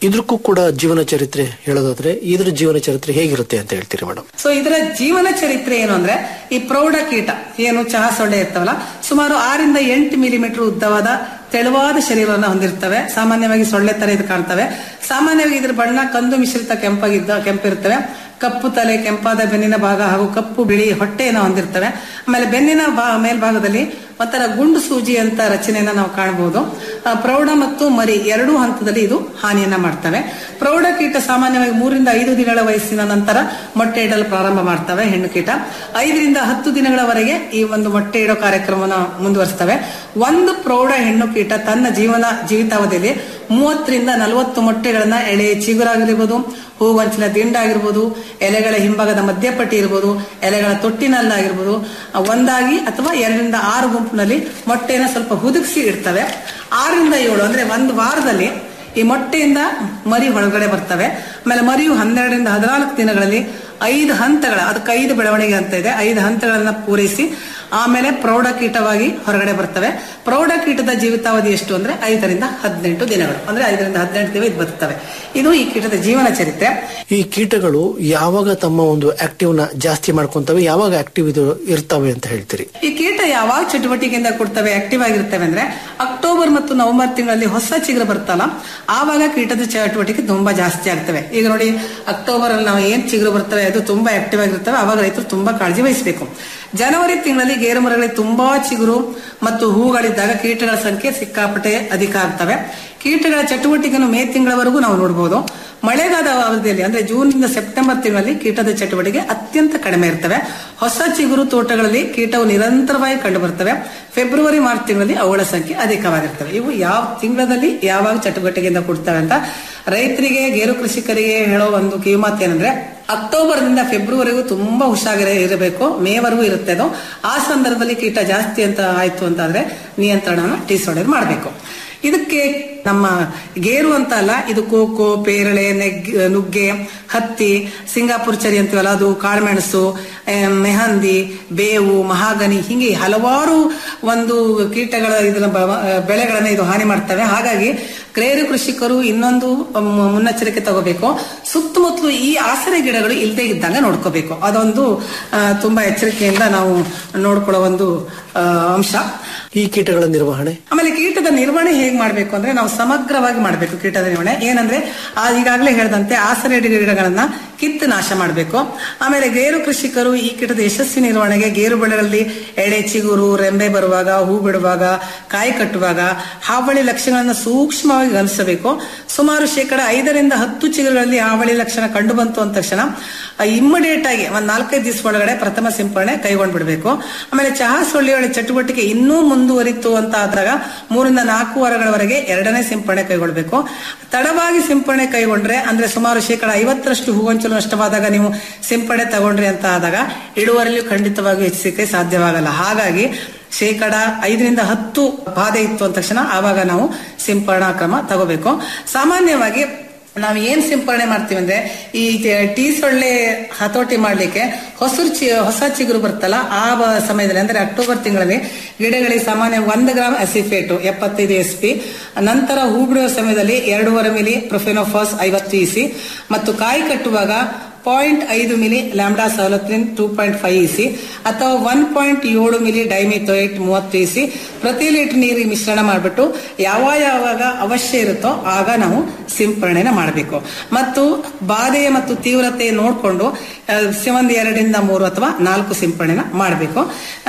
Speaker 8: ಇದಕ್ಕೂ ಕೂಡ ಜೀವನ ಚರಿತ್ರೆ ಹೇಳೋದಾದ್ರೆ ಇದ್ರ ಜೀವನ ಚರಿತ್ರೆ ಹೇಗಿರುತ್ತೆ ಅಂತ ಹೇಳ್ತೀರಿ ಮೇಡಮ್
Speaker 19: ಸೊ ಇದರ ಜೀವನ ಚರಿತ್ರೆ ಏನು ಅಂದ್ರೆ ಈ ಪ್ರೌಢ ಕೀಟ ಏನು ಚಹಾ ಸೊಳ್ಳೆ ಇರ್ತವಲ್ಲ ಸುಮಾರು ಆರಿಂದ ಎಂಟು ಮಿಲಿಮೀಟರ್ ಉದ್ದವಾದ ತೆಳುವಾದ ಶರೀರವನ್ನು ಹೊಂದಿರ್ತವೆ ಸಾಮಾನ್ಯವಾಗಿ ಸೊಳ್ಳೆ ತರ ಇದು ಕಾಣ್ತವೆ ಸಾಮಾನ್ಯವಾಗಿ ಇದ್ರ ಬಣ್ಣ ಕಂದು ಮಿಶ್ರಿತ ಕೆಂಪಾಗಿದ್ದ ಕೆಂಪಿರುತ್ತವೆ ಕಪ್ಪು ತಲೆ ಕೆಂಪಾದ ಬೆನ್ನಿನ ಭಾಗ ಹಾಗೂ ಕಪ್ಪು ಬಿಳಿ ಹೊಟ್ಟೆಯನ್ನು ಹೊಂದಿರ್ತವೆ ಆಮೇಲೆ ಬೆನ್ನಿನ ಬಾ ಮೇಲ್ಭಾಗದಲ್ಲಿ ಒಂಥರ ಗುಂಡು ಸೂಜಿ ಅಂತ ರಚನೆಯನ್ನ ನಾವು ಕಾಣಬಹುದು ಆ, ಪ್ರೌಢ ಮತ್ತು ಮರಿ ಎರಡೂ ಹಂತದಲ್ಲಿ ಇದು ಹಾನಿಯನ್ನ ಮಾಡ್ತವೆ ಪ್ರೌಢ ಕೀಟ ಸಾಮಾನ್ಯವಾಗಿ ಮೂರಿಂದ ಐದು ದಿನಗಳ ವಯಸ್ಸಿನ ನಂತರ ಮೊಟ್ಟೆ ಇಡಲು ಪ್ರಾರಂಭ ಮಾಡ್ತವೆ ಹೆಣ್ಣು ಕೀಟ ಐದರಿಂದ ಹತ್ತು ದಿನಗಳವರೆಗೆ ಈ ಒಂದು ಮೊಟ್ಟೆ ಇಡೋ ಕಾರ್ಯಕ್ರಮವನ್ನು ಮುಂದುವರಿಸ್ತವೆ ಒಂದು ಪ್ರೌಢ ಹೆಣ್ಣು ಕೀಟ ತನ್ನ ಜೀವನ ಜೀವಿತಾವಧಿಯಲ್ಲಿ ಮೂವತ್ತರಿಂದ ನಲವತ್ತು ಮೊಟ್ಟೆಗಳನ್ನ ಎಳೆ ಚಿಗುರಾಗಿರ್ಬೋದು ಹೂಗೊಂಚಿನ ದಿಂಡಾಗಿರ್ಬೋದು ಎಲೆಗಳ ಹಿಂಭಾಗದ ಮಧ್ಯಪಟ್ಟಿ ಇರ್ಬೋದು ಎಲೆಗಳ ತೊಟ್ಟಿನಲ್ಲಾಗಿರ್ಬೋದು ಆ, ಒಂದಾಗಿ ಅಥವಾ ಎರಡರಿಂದ ಆರು ಗುಂಪಿನಲ್ಲಿ ಮೊಟ್ಟೆನ ಸ್ವಲ್ಪ ಹುದುಗಿಸಿ ಇಡ್ತವೆ ಆರರಿಂದ ಏಳು ಅಂದ್ರೆ ಒಂದು ವಾರದಲ್ಲಿ ಈ ಮೊಟ್ಟೆಯಿಂದ ಮರಿ ಒಳಗಡೆ ಬರ್ತವೆ ಆಮೇಲೆ ಮರಿಯು ಹನ್ನೆರಡರಿಂದ ಹದಿನಾಲ್ಕು ದಿನಗಳಲ್ಲಿ ಐದು ಹಂತಗಳ ಅದಕ್ಕೆ ಐದು ಬೆಳವಣಿಗೆ ಅಂತ ಇದೆ ಐದು ಹಂತಗಳನ್ನ ಪೂರೈಸಿ ಆಮೇಲೆ ಪ್ರೌಢ ಕೀಟವಾಗಿ ಹೊರಗಡೆ ಬರ್ತವೆ ಪ್ರೌಢ ಕೀಟದ ಜೀವಿತಾವಧಿ ಎಷ್ಟು ಅಂದ್ರೆ ಐದರಿಂದ ಹದಿನೆಂಟು ದಿನಗಳು ಅಂದ್ರೆ ಐದರಿಂದ ಹದಿನೆಂಟು ದಿನ ಇದು ಬದುಕ್ತವೆ ಇದು ಈ ಕೀಟದ ಜೀವನ ಚರಿತ್ರೆ
Speaker 8: ಈ ಕೀಟಗಳು ಯಾವಾಗ ತಮ್ಮ ಒಂದು ಆಕ್ಟಿವ್ ನ ಜಾಸ್ತಿ ಮಾಡ್ಕೊಂತವೆ ಯಾವಾಗ ಆಕ್ಟಿವ್ ಇದು ಇರ್ತವೆ ಅಂತ ಹೇಳ್ತೀರಿ
Speaker 19: ಈ ಕೀಟ ಯಾವಾಗ ಚಟುವಟಿಕೆಯಿಂದ ಕೊಡ್ತವೆ ಆಕ್ಟಿವ್ ಆಗಿರ್ತವೆ ಅಂದ್ರೆ ಅಕ್ಟೋಬರ್ ಮತ್ತು ನವೆಂಬರ್ ತಿಂಗಳಲ್ಲಿ ಹೊಸ ಚಿಗುರು ಬರ್ತಲ್ಲ ಆವಾಗ ಕೀಟದ ಚಟುವಟಿಕೆ ತುಂಬಾ ಜಾಸ್ತಿ ಆಗ್ತವೆ ಈಗ ನೋಡಿ ಅಕ್ಟೋಬರ್ ಅಲ್ಲಿ ನಾವು ಏನ್ ಚಿಗುರು ಬರ್ತವೆ ಅದು ತುಂಬಾ ಆಕ್ಟಿವ್ ಆಗಿರ್ತವೆ ಅವಾಗ ರೈತರು ತುಂಬಾ ಕಾಳಜಿ ವಹಿಸಬೇಕು ಜನವರಿ ತಿಂಗಳಲ್ಲಿ ಗೇರು ಮರಗಳಲ್ಲಿ ತುಂಬಾ ಚಿಗುರು ಮತ್ತು ಹೂಗಳಿದ್ದಾಗ ಕೀಟಗಳ ಸಂಖ್ಯೆ ಸಿಕ್ಕಾಪಟ್ಟೆ ಅಧಿಕ ಆಗ್ತವೆ ಕೀಟಗಳ ಚಟುವಟಿಕೆಯನ್ನು ಮೇ ತಿಂಗಳವರೆಗೂ ನಾವು ನೋಡಬಹುದು ಮಳೆಗಾಲ ಅವಧಿಯಲ್ಲಿ ಅಂದ್ರೆ ಜೂನ್ ನಿಂದ ಸೆಪ್ಟೆಂಬರ್ ತಿಂಗಳಲ್ಲಿ ಕೀಟದ ಚಟುವಟಿಕೆ ಅತ್ಯಂತ ಕಡಿಮೆ ಇರ್ತವೆ ಹೊಸ ಚಿಗುರು ತೋಟಗಳಲ್ಲಿ ಕೀಟವು ನಿರಂತರವಾಗಿ ಕಂಡು ಬರ್ತವೆ ಫೆಬ್ರವರಿ ಮಾರ್ಚ್ ತಿಂಗಳಲ್ಲಿ ಅವುಗಳ ಸಂಖ್ಯೆ ಅಧಿಕವಾಗಿರ್ತವೆ ಇವು ಯಾವ ತಿಂಗಳಲ್ಲಿ ಯಾವಾಗ ಚಟುವಟಿಕೆಯಿಂದ ಕೊಡ್ತವೆ ಅಂತ ರೈತರಿಗೆ ಗೇರು ಕೃಷಿಕರಿಗೆ ಹೇಳೋ ಒಂದು ಕಿವಿಮಾತು ಏನಂದ್ರೆ ಅಕ್ಟೋಬರ್ ನಿಂದ ಫೆಬ್ರವರಿಗೂ ತುಂಬಾ ಹುಷಾಗಿರ ಇರಬೇಕು ಮೇವರೆಗೂ ಇರುತ್ತೆ ಅದು ಆ ಸಂದರ್ಭದಲ್ಲಿ ಕೀಟ ಜಾಸ್ತಿ ಅಂತ ಆಯ್ತು ಅಂತಾದ್ರೆ ನಿಯಂತ್ರಣನ ಟೀಸೋಡರ್ ಮಾಡಬೇಕು ಇದಕ್ಕೆ ನಮ್ಮ ಗೇರು ಅಂತ ಅಲ್ಲ ಇದು ಕೋಕೋ ಪೇರಳೆ ನೆಗ್ ನುಗ್ಗೆ ಹತ್ತಿ ಸಿಂಗಾಪುರ್ ಚರಿ ಅಂತೀವಲ್ಲ ಅದು ಕಾಳುಮೆಣಸು ಆ, ಮೆಹಂದಿ ಬೇವು ಮಹಾಗನಿ ಹಿಂಗೆ ಹಲವಾರು ಒಂದು ಕೀಟಗಳ ಇದನ್ನ ಬ- ಬೆಳೆಗಳನ್ನ ಇದು ಹಾನಿ ಮಾಡ್ತವೆ ಹಾಗಾಗಿ ಕ್ರೇರು ಕೃಷಿಕರು ಇನ್ನೊಂದು ಮ್- ಮುನ್ನೆಚ್ಚರಿಕೆ ತಗೋಬೇಕು ಸುತ್ತಮುತ್ತಲು ಈ ಆಸರೆ ಗಿಡಗಳು ಇಲ್ಲದೆ ಇದ್ದಂಗೆ ನೋಡ್ಕೋಬೇಕು ಅದೊಂದು ಆ, ತುಂಬಾ ಎಚ್ಚರಿಕೆಯಿಂದ ನಾವು ನೋಡ್ಕೊಳ್ಳೋ ಒಂದು ಆ, ಅಂಶ
Speaker 8: ಈ ಕೀಟಗಳ ನಿರ್ವಹಣೆ
Speaker 19: ಆಮೇಲೆ ಕೀಟದ ನಿರ್ವಹಣೆ ಹೇಗ್ ಮಾಡ್ಬೇಕು ಅಂದ್ರೆ ನಾವು ಸಮಗ್ರವಾಗಿ ಮಾಡ್ಬೇಕು ಕೀಟದ ನಿರ್ವಹಣೆ ಏನಂದ್ರೆ ಆ ಈಗಾಗಲೇ ಹೇಳಿದಂತೆ ಆಸರೆ ಗಿಡಗಳನ್ನ ಕಿತ್ತು ನಾಶ ಮಾಡಬೇಕು ಆಮೇಲೆ ಗೇರು ಕೃಷಿಕರು ಈ ಕೀಟದ ಯಶಸ್ವಿ ನಿರ್ವಹಣೆಗೆ ಗೇರು ಬೆಳೆಗಳಲ್ಲಿ ಎಳೆ ಚಿಗುರು ರೆಂಬೆ ಬರುವಾಗ ಹೂ ಬಿಡುವಾಗ ಕಾಯಿ ಕಟ್ಟುವಾಗ ಹಾವಳಿ ಲಕ್ಷಣಗಳನ್ನ ಸೂಕ್ಷ್ಮವಾಗಿ ಗಮನಿಸಬೇಕು ಸುಮಾರು ಶೇಕಡ ಐದರಿಂದ ಹತ್ತು ಚಿಗುರುಗಳಲ್ಲಿ ಹಾವಳಿ ಲಕ್ಷಣ ಕಂಡು ಬಂತು ಅಂದ ತಕ್ಷಣ ಇಮ್ಮಿಡಿಯೇಟ್ ಆಗಿ ಒಂದ್ ನಾಲ್ಕೈದು ದಿವಸ ಒಳಗಡೆ ಪ್ರಥಮ ಸಿಂಪರಣೆ ಕೈಗೊಂಡ್ಬಿಡ್ಬೇಕು ಆಮೇಲೆ ಚಹಾ ಸೊಳ್ಳೆಯೊಳ ಚಟುವಟಿಕೆ ಇನ್ನೂ ಮುಂದುವರಿತು ಅಂತ ಆದಾಗ ಮೂರಿಂದ ನಾಲ್ಕು ವಾರಗಳವರೆಗೆ ಎರಡನೇ ಸಿಂಪರಣೆ ಕೈಗೊಳ್ಬೇಕು ತಡವಾಗಿ ಸಿಂಪರಣೆ ಕೈಗೊಂಡ್ರೆ ಅಂದ್ರೆ ಸುಮಾರು ಶೇಕಡ ಐವತ್ತರಷ್ಟು ಹೂಗೊಂಚಲು ನಷ್ಟವಾದಾಗ ನೀವು ಸಿಂಪರಣೆ ತಗೊಂಡ್ರಿ ಅಂತ ಆದಾಗ ಇಳುವರಿಯಲ್ಲೂ ಖಂಡಿತವಾಗಿ ಹೆಚ್ಚಿಸಕ್ಕೆ ಸಾಧ್ಯವಾಗಲ್ಲ ಹಾಗಾಗಿ ಶೇಕಡ ಐದರಿಂದ ಹತ್ತು ಬಾಧೆ ಇತ್ತು ಅಂದ ತಕ್ಷಣ ಆವಾಗ ನಾವು ಸಿಂಪರಣಾ ಕ್ರಮ ತಗೋಬೇಕು ಸಾಮಾನ್ಯವಾಗಿ ನಾವು ಏನ್ ಸಿಂಪರಣೆ ಮಾಡ್ತೀವಿ ಅಂದ್ರೆ ಈ ಟೀ ಸೊಳ್ಳೆ ಹತೋಟಿ ಮಾಡ್ಲಿಕ್ಕೆ ಹೊಸರು ಚಿ ಹೊಸ ಚಿಗುರು ಬರ್ತಲ್ಲ ಆ ಬ- ಸಮಯದಲ್ಲಿ ಅಂದ್ರೆ ಅಕ್ಟೋಬರ್ ತಿಂಗಳಲ್ಲಿ ಗಿಡಗಳಿಗೆ ಸಾಮಾನ್ಯ ಒಂದು ಗ್ರಾಮ್ ಅಸಿಫೇಟು ಎಪ್ಪತ್ತೈದು ಎಸ್ ಪಿ ನಂತರ ಹೂ ಬಿಡುವ ಸಮಯದಲ್ಲಿ ಎರಡೂವರೆ ಮಿಲಿ ಪ್ರೊಫೆನೋಫಾಸ್ ಐವತ್ತು ಇಸಿ ಮತ್ತು ಕಾಯಿ ಕಟ್ಟುವಾಗ ಪಾಯಿಂಟ್ ಐದು milli lambda cyhalothrin two point five EC ಅಥವಾ ಒನ್ ಪಾಯಿಂಟ್ ಏಳು ಮಿಲಿ ಡೈಮಿಥೋಯಿಟ್ ಮೂವತ್ತು ಇಸಿ ಪ್ರತಿ ಲೀಟರ್ ನೀರಿಗೆ ಮಿಶ್ರಣ ಮಾಡಿಬಿಟ್ಟು ಯಾವ ಯಾವಾಗ ಅವಶ್ಯ ಇರುತ್ತೋ ಆಗ ನಾವು ಸಿಂಪರಣೆನ ಮಾಡಬೇಕು ಮತ್ತು ಬಾಧೆಯ ಮತ್ತು ತೀವ್ರತೆ ನೋಡಿಕೊಂಡು ಒಂದು ಎರಡರಿಂದ ಮೂರು ಅಥವಾ ನಾಲ್ಕು ಸಿಂಪರಣೆನ ಮಾಡಬೇಕು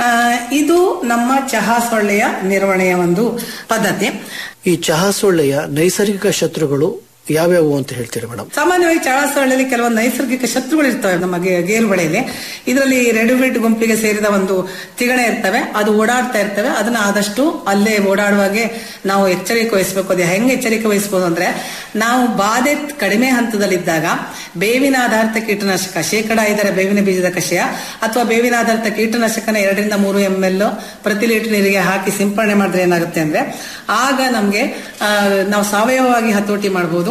Speaker 19: ಇದು ನಮ್ಮ ಚಹಾ ಸೊಳ್ಳೆಯ ನಿರ್ವಹಣೆಯ ಒಂದು ಪದ್ಧತಿ
Speaker 8: ಈ ಚಹಾ ಸೊಳ್ಳೆಯ ನೈಸರ್ಗಿಕ ಶತ್ರುಗಳು ಯಾವ್ಯಾವು ಅಂತ ಹೇಳ್ತೀರಿ ಮೇಡಮ್
Speaker 19: ಸಾಮಾನ್ಯವಾಗಿ ಚಹಾ ಸೊಳ್ಳೆಯಲ್ಲಿ ಕೆಲವೊಂದು ನೈಸರ್ಗಿಕ ಶತ್ರುಗಳು ಇರ್ತವೆ ನಮ್ಮ ಗೆ- ಗೇರು ಬೆಳೆಯಲ್ಲಿ ಇದರಲ್ಲಿ ರೆಡಿಮೇಡ್ ಗುಂಪಿಗೆ ಸೇರಿದ ಒಂದು ತಿಗಣೆ ಇರ್ತವೆ ಅದು ಓಡಾಡ್ತಾ ಇರ್ತವೆ ಅದನ್ನ ಆದಷ್ಟು ಅಲ್ಲೇ ಓಡಾಡುವಾಗೆ ನಾವು ಎಚ್ಚರಿಕೆ ವಹಿಸಬೇಕು ಅದು ಹೆಂಗೆ ಎಚ್ಚರಿಕೆ ವಹಿಸಬಹುದು ಅಂದ್ರೆ ನಾವು ಬಾಧೆ ಕಡಿಮೆ ಹಂತದಲ್ಲಿದ್ದಾಗ ಬೇವಿನ ಆಧಾರಿತ ಕೀಟನಾಶಕ ಶೇಕಡ ಐದರ ಬೇವಿನ ಬೀಜದ ಕಷಾಯ ಅಥವಾ ಬೇವಿನ ಆಧಾರಿತ ಕೀಟನಾಶಕನ ಎರಡರಿಂದ ಮೂರು ಎಂ ಎಲ್ ಪ್ರತಿ ಲೀಟರ್ ನೀರಿಗೆ ಹಾಕಿ ಸಿಂಪರಣೆ ಮಾಡಿದ್ರೆ ಏನಾಗುತ್ತೆ ಅಂದ್ರೆ ಆಗ ನಮ್ಗೆ ಆ, ನಾವು ಸಾವಯವವಾಗಿ ಹತೋಟಿ ಮಾಡಬಹುದು